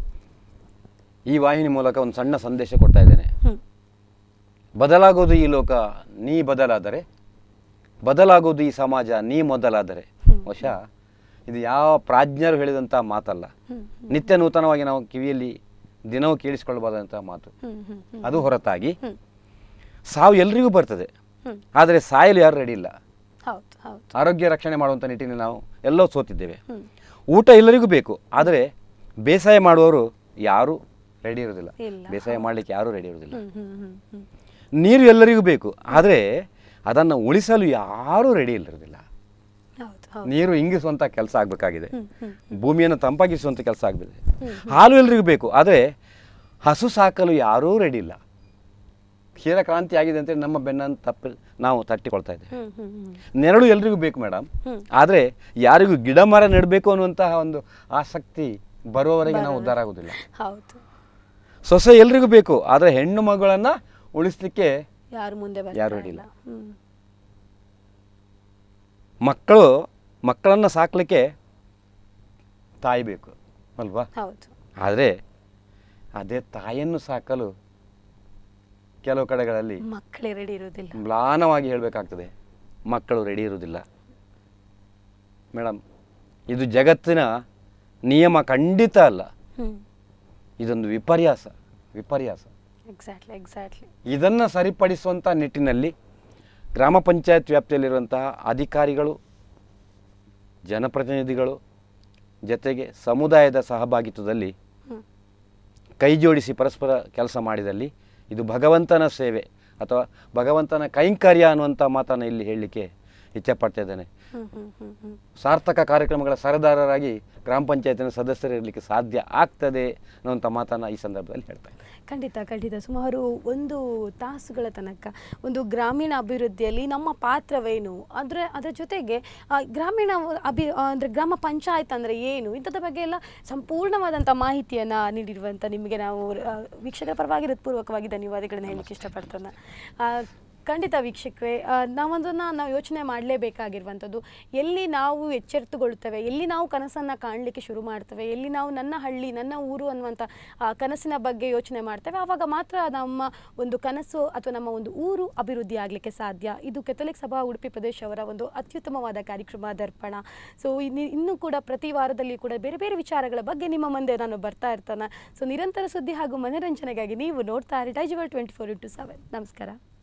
ಈ ವಾಹಿನಿ ಮೂಲಕ ಒಂದು ಸಣ್ಣ ಸಂದೇಶ ಕೊಡ್ತಾ ಇದ್ದೇನೆ ಹ್ಮ್ ಬದಲಾಗೋದು ಈ ಲೋಕ ನೀ ಬದಲಾದರೆ ಬದಲಾಗೋದು ಈ ಸಮಾಜ ನೀ ಮೊದಲಾದರೆ ಬಹುಶಃ ಇದು ಯಾವ ಪ್ರಾಜ್ಞರು ಹೇಳಿದಂಥ ಮಾತಲ್ಲ ಹ್ಮ್ ನಿತ್ಯ ನೂತನವಾಗಿ ನಾವು ಕಿವಿಯಲ್ಲಿ ದಿನವೂ ಕೇಳಿಸಿಕೊಳ್ಬಹುದಂಥ ಮಾತು ಹ್ಮ್ ಹ್ಮ್ ಹ್ಮ್ ಅದು ಹೊರತಾಗಿ ಹ್ಮ್ ಸಾವು ಎಲ್ರಿಗೂ ಬರ್ತದೆ ಹ್ಮ್ ಆದರೆ ಸಾಯಲು ಯಾರು ರೆಡಿ ಇಲ್ಲ ಹೌದು ಹೌದು ಆರೋಗ್ಯ ರಕ್ಷಣೆ ಮಾಡುವಂಥ ನಿಟ್ಟಿನಲ್ಲಿ ನಾವು ಎಲ್ಲೋ ಸೋತಿದ್ದೇವೆ ಹ್ಮ್ ಊಟ ಎಲ್ಲರಿಗೂ ಬೇಕು ಆದರೆ ಬೇಸಾಯ ಮಾಡುವವರು ಯಾರೂ ರೆಡಿ ಇರೋದಿಲ್ಲ ಇಲ್ಲ. ಬೇಸಾಯ ಮಾಡಲಿಕ್ಕೆ ಯಾರೂ ರೆಡಿ ಇರೋದಿಲ್ಲ ಹ್ಮ್ ಹ್ಮ್ ಹ್ಮ್ ಹ್ಮ್ ನೀರು ಎಲ್ಲರಿಗೂ ಬೇಕು ಆದರೆ ಅದನ್ನು ಉಳಿಸಲು ಯಾರೂ ರೆಡಿ ಇಲ್ಲದಿಲ್ಲ ಹೌದು ಹೌದು ನೀರು ಇಂಗಿಸುವಂಥ ಕೆಲಸ ಆಗಬೇಕಾಗಿದೆ ಹ್ಮ್ ಹ್ಮ್ ಭೂಮಿಯನ್ನು ತಂಪಾಗಿಸುವಂಥ ಕೆಲಸ ಆಗಬೇಕು ಹಾಲು ಎಲ್ರಿಗೂ ಬೇಕು ಆದರೆ ಹಸು ಸಾಕಲು ಯಾರೂ ರೆಡಿ ಇಲ್ಲ ಕ್ಷೀರ ಕ್ರಾಂತಿ ಆಗಿದೆ ಅಂತೇಳಿ ನಮ್ಮ ಬೆನ್ನನ್ನು ತಪ್ಪಿ ನಾವು ತಟ್ಟಿಕೊಳ್ತಾ ಇದ್ದೇವೆ ಹ್ಮ್ ಹ್ಮ್ ಹ್ಮ್ ನೆರಳು ಎಲ್ರಿಗೂ ಬೇಕು ಮೇಡಮ್ ಹ್ಮ್. ಆದರೆ ಯಾರಿಗೂ ಗಿಡ ಮರ ನೆಡಬೇಕು ಅನ್ನುವಂತಹ ಒಂದು ಆಸಕ್ತಿ ಬರುವವರೆಗೆ ನಾವು ಉದ್ಧಾರ ಆಗೋದಿಲ್ಲ ಹೌದು ಸೊಸೆ ಎಲ್ರಿಗೂ ಬೇಕು ಆದರೆ ಹೆಣ್ಣು ಮಗಳನ್ನು ಉಳಿಸ್ಲಿಕ್ಕೆ ಯಾರು ಮುಂದೆ ಯಾರು ಬರ್ತಾ ready ಇಲ್ಲ ಹ್ಮ್ ಮಕ್ಕಳು ಮಕ್ಕಳನ್ನು ಸಾಕಲಿಕ್ಕೆ ತಾಯಿ ಬೇಕು ಅಲ್ವಾ ಹೌದು ಆದರೆ ಅದೇ ತಾಯಿಯನ್ನು ಸಾಕಲು ಕೆಲವು ಕಡೆಗಳಲ್ಲಿ ಮಕ್ಕಳೇ ರೆಡಿ ಇರೋದಿಲ್ಲ ಮ್ಲಾನವಾಗಿ ಹೇಳಬೇಕಾಗ್ತದೆ ಮಕ್ಕಳು ರೆಡಿ ಇರುವುದಿಲ್ಲ ಮೇಡಮ್ ಇದು ಜಗತ್ತಿನ ನಿಯಮ ಖಂಡಿತ ಅಲ್ಲ ಹ್ಮ್ ಇದೊಂದು ವಿಪರ್ಯಾಸ ವಿಪರ್ಯಾಸ ಎಕ್ಸಾಕ್ಟ್ಲಿ ಎಕ್ಸಾಕ್ಟ್ಲಿ ಇದನ್ನು ಸರಿಪಡಿಸುವಂಥ ನಿಟ್ಟಿನಲ್ಲಿ ಗ್ರಾಮ ಪಂಚಾಯತ್ ವ್ಯಾಪ್ತಿಯಲ್ಲಿರುವಂತಹ ಅಧಿಕಾರಿಗಳು ಜನಪ್ರತಿನಿಧಿಗಳು ಜೊತೆಗೆ ಸಮುದಾಯದ ಸಹಭಾಗಿತ್ವದಲ್ಲಿ ಹ್ಮ್ ಕೈ ಜೋಡಿಸಿ ಪರಸ್ಪರ ಕೆಲಸ ಮಾಡಿದಲ್ಲಿ ಇದು ಭಗವಂತನ ಸೇವೆ ಅಥವಾ ಭಗವಂತನ ಕೈಂಕರ್ಯ ಅನ್ನುವಂಥ ಮಾತನ್ನು ಇಲ್ಲಿ ಹೇಳಲಿಕ್ಕೆ ಇಚ್ಛೆಪಡ್ತಾ ಇದ್ದೇನೆ ಹ್ಮ್ ಹ್ಮ್ ಹ್ಮ್ ಹ್ಮ್ ಸಾರ್ಥಕ ಕಾರ್ಯಕ್ರಮಗಳ ಸರದಾರರಾಗಿ ಗ್ರಾಮ ಪಂಚಾಯತಿನ ಸದಸ್ಯರಿರಲಿಕ್ಕೆ ಸಾಧ್ಯ ಆಗ್ತದೆ ಅನ್ನುವಂಥ ಮಾತನ್ನು ಈ ಸಂದರ್ಭದಲ್ಲಿ ಹೇಳ್ತಾ ಇದ್ದೇನೆ ಖಂಡಿತ ಖಂಡಿತ ಸುಮಾರು ಒಂದು ತಾಸುಗಳ ತನಕ ಒಂದು ಗ್ರಾಮೀಣ ಅಭಿವೃದ್ಧಿಯಲ್ಲಿ ನಮ್ಮ ಪಾತ್ರವೇನು ಅಂದರೆ ಅದರ ಜೊತೆಗೆ ಆ, ಗ್ರಾಮೀಣ ಅಭಿ ಅಂದರೆ ಗ್ರಾಮ ಪಂಚಾಯತ್ ಅಂದರೆ ಏನು ಇಂಥದ್ರ ಬಗ್ಗೆ ಎಲ್ಲ ಸಂಪೂರ್ಣವಾದಂಥ ಮಾಹಿತಿಯನ್ನು ನೀಡಿರುವಂಥ ನಿಮಗೆ ನಾವು ಆ, ವೀಕ್ಷಕರ ಪರವಾಗಿ ಹೃತ್ಪೂರ್ವಕವಾಗಿ ಧನ್ಯವಾದಗಳನ್ನ ಹೇಳಲಿಕ್ಕೆ ಇಷ್ಟಪಡ್ತೇನೆ ಆ, ಖಂಡಿತ ವೀಕ್ಷಕರೇ ಆ, ನಾವದನ್ನು ನಾವು ಯೋಚನೆ ಮಾಡಲೇಬೇಕಾಗಿರುವಂಥದ್ದು ಎಲ್ಲಿ ನಾವು ಎಚ್ಚೆತ್ತುಗೊಳ್ತೇವೆ ಎಲ್ಲಿ ನಾವು ಕನಸನ್ನು ಕಾಣಲಿಕ್ಕೆ ಶುರು ಮಾಡ್ತೇವೆ ಎಲ್ಲಿ ನಾವು ನನ್ನ ಹಳ್ಳಿ ನನ್ನ ಊರು ಅನ್ನುವಂಥ ಆ ಕನಸಿನ ಬಗ್ಗೆ ಯೋಚನೆ ಮಾಡ್ತೇವೆ ಆವಾಗ ಮಾತ್ರ ನಮ್ಮ ಒಂದು ಕನಸು ಅಥವಾ ನಮ್ಮ ಒಂದು ಊರು ಅಭಿವೃದ್ಧಿ ಆಗಲಿಕ್ಕೆ ಸಾಧ್ಯ ಇದು ಕೆಥಲಿಕ್ ಸಭಾ ಉಡುಪಿ ಪ್ರದೇಶ ಅವರ ಒಂದು ಅತ್ಯುತ್ತಮವಾದ ಕಾರ್ಯಕ್ರಮ ದರ್ಪಣ ಸೊ ಇನ್ನೂ ಕೂಡ ಪ್ರತಿ ವಾರದಲ್ಲಿ ಕೂಡ ಬೇರೆ ಬೇರೆ ವಿಚಾರಗಳ ಬಗ್ಗೆ ನಿಮ್ಮ ಮುಂದೆ ನಾನು ಬರ್ತಾ ಇರ್ತಾನೆ ಸೊ ನಿರಂತರ ಸುದ್ದಿ ಹಾಗೂ ಮನೋರಂಜನೆಗಾಗಿ ನೀವು ನೋಡ್ತಾ ಇರಿ ಟೈಜಿವಲ್ ಟ್ವೆಂಟಿ ಫೋರ್ ಇಂಟು ಸೆವೆನ್ ನಮಸ್ಕಾರ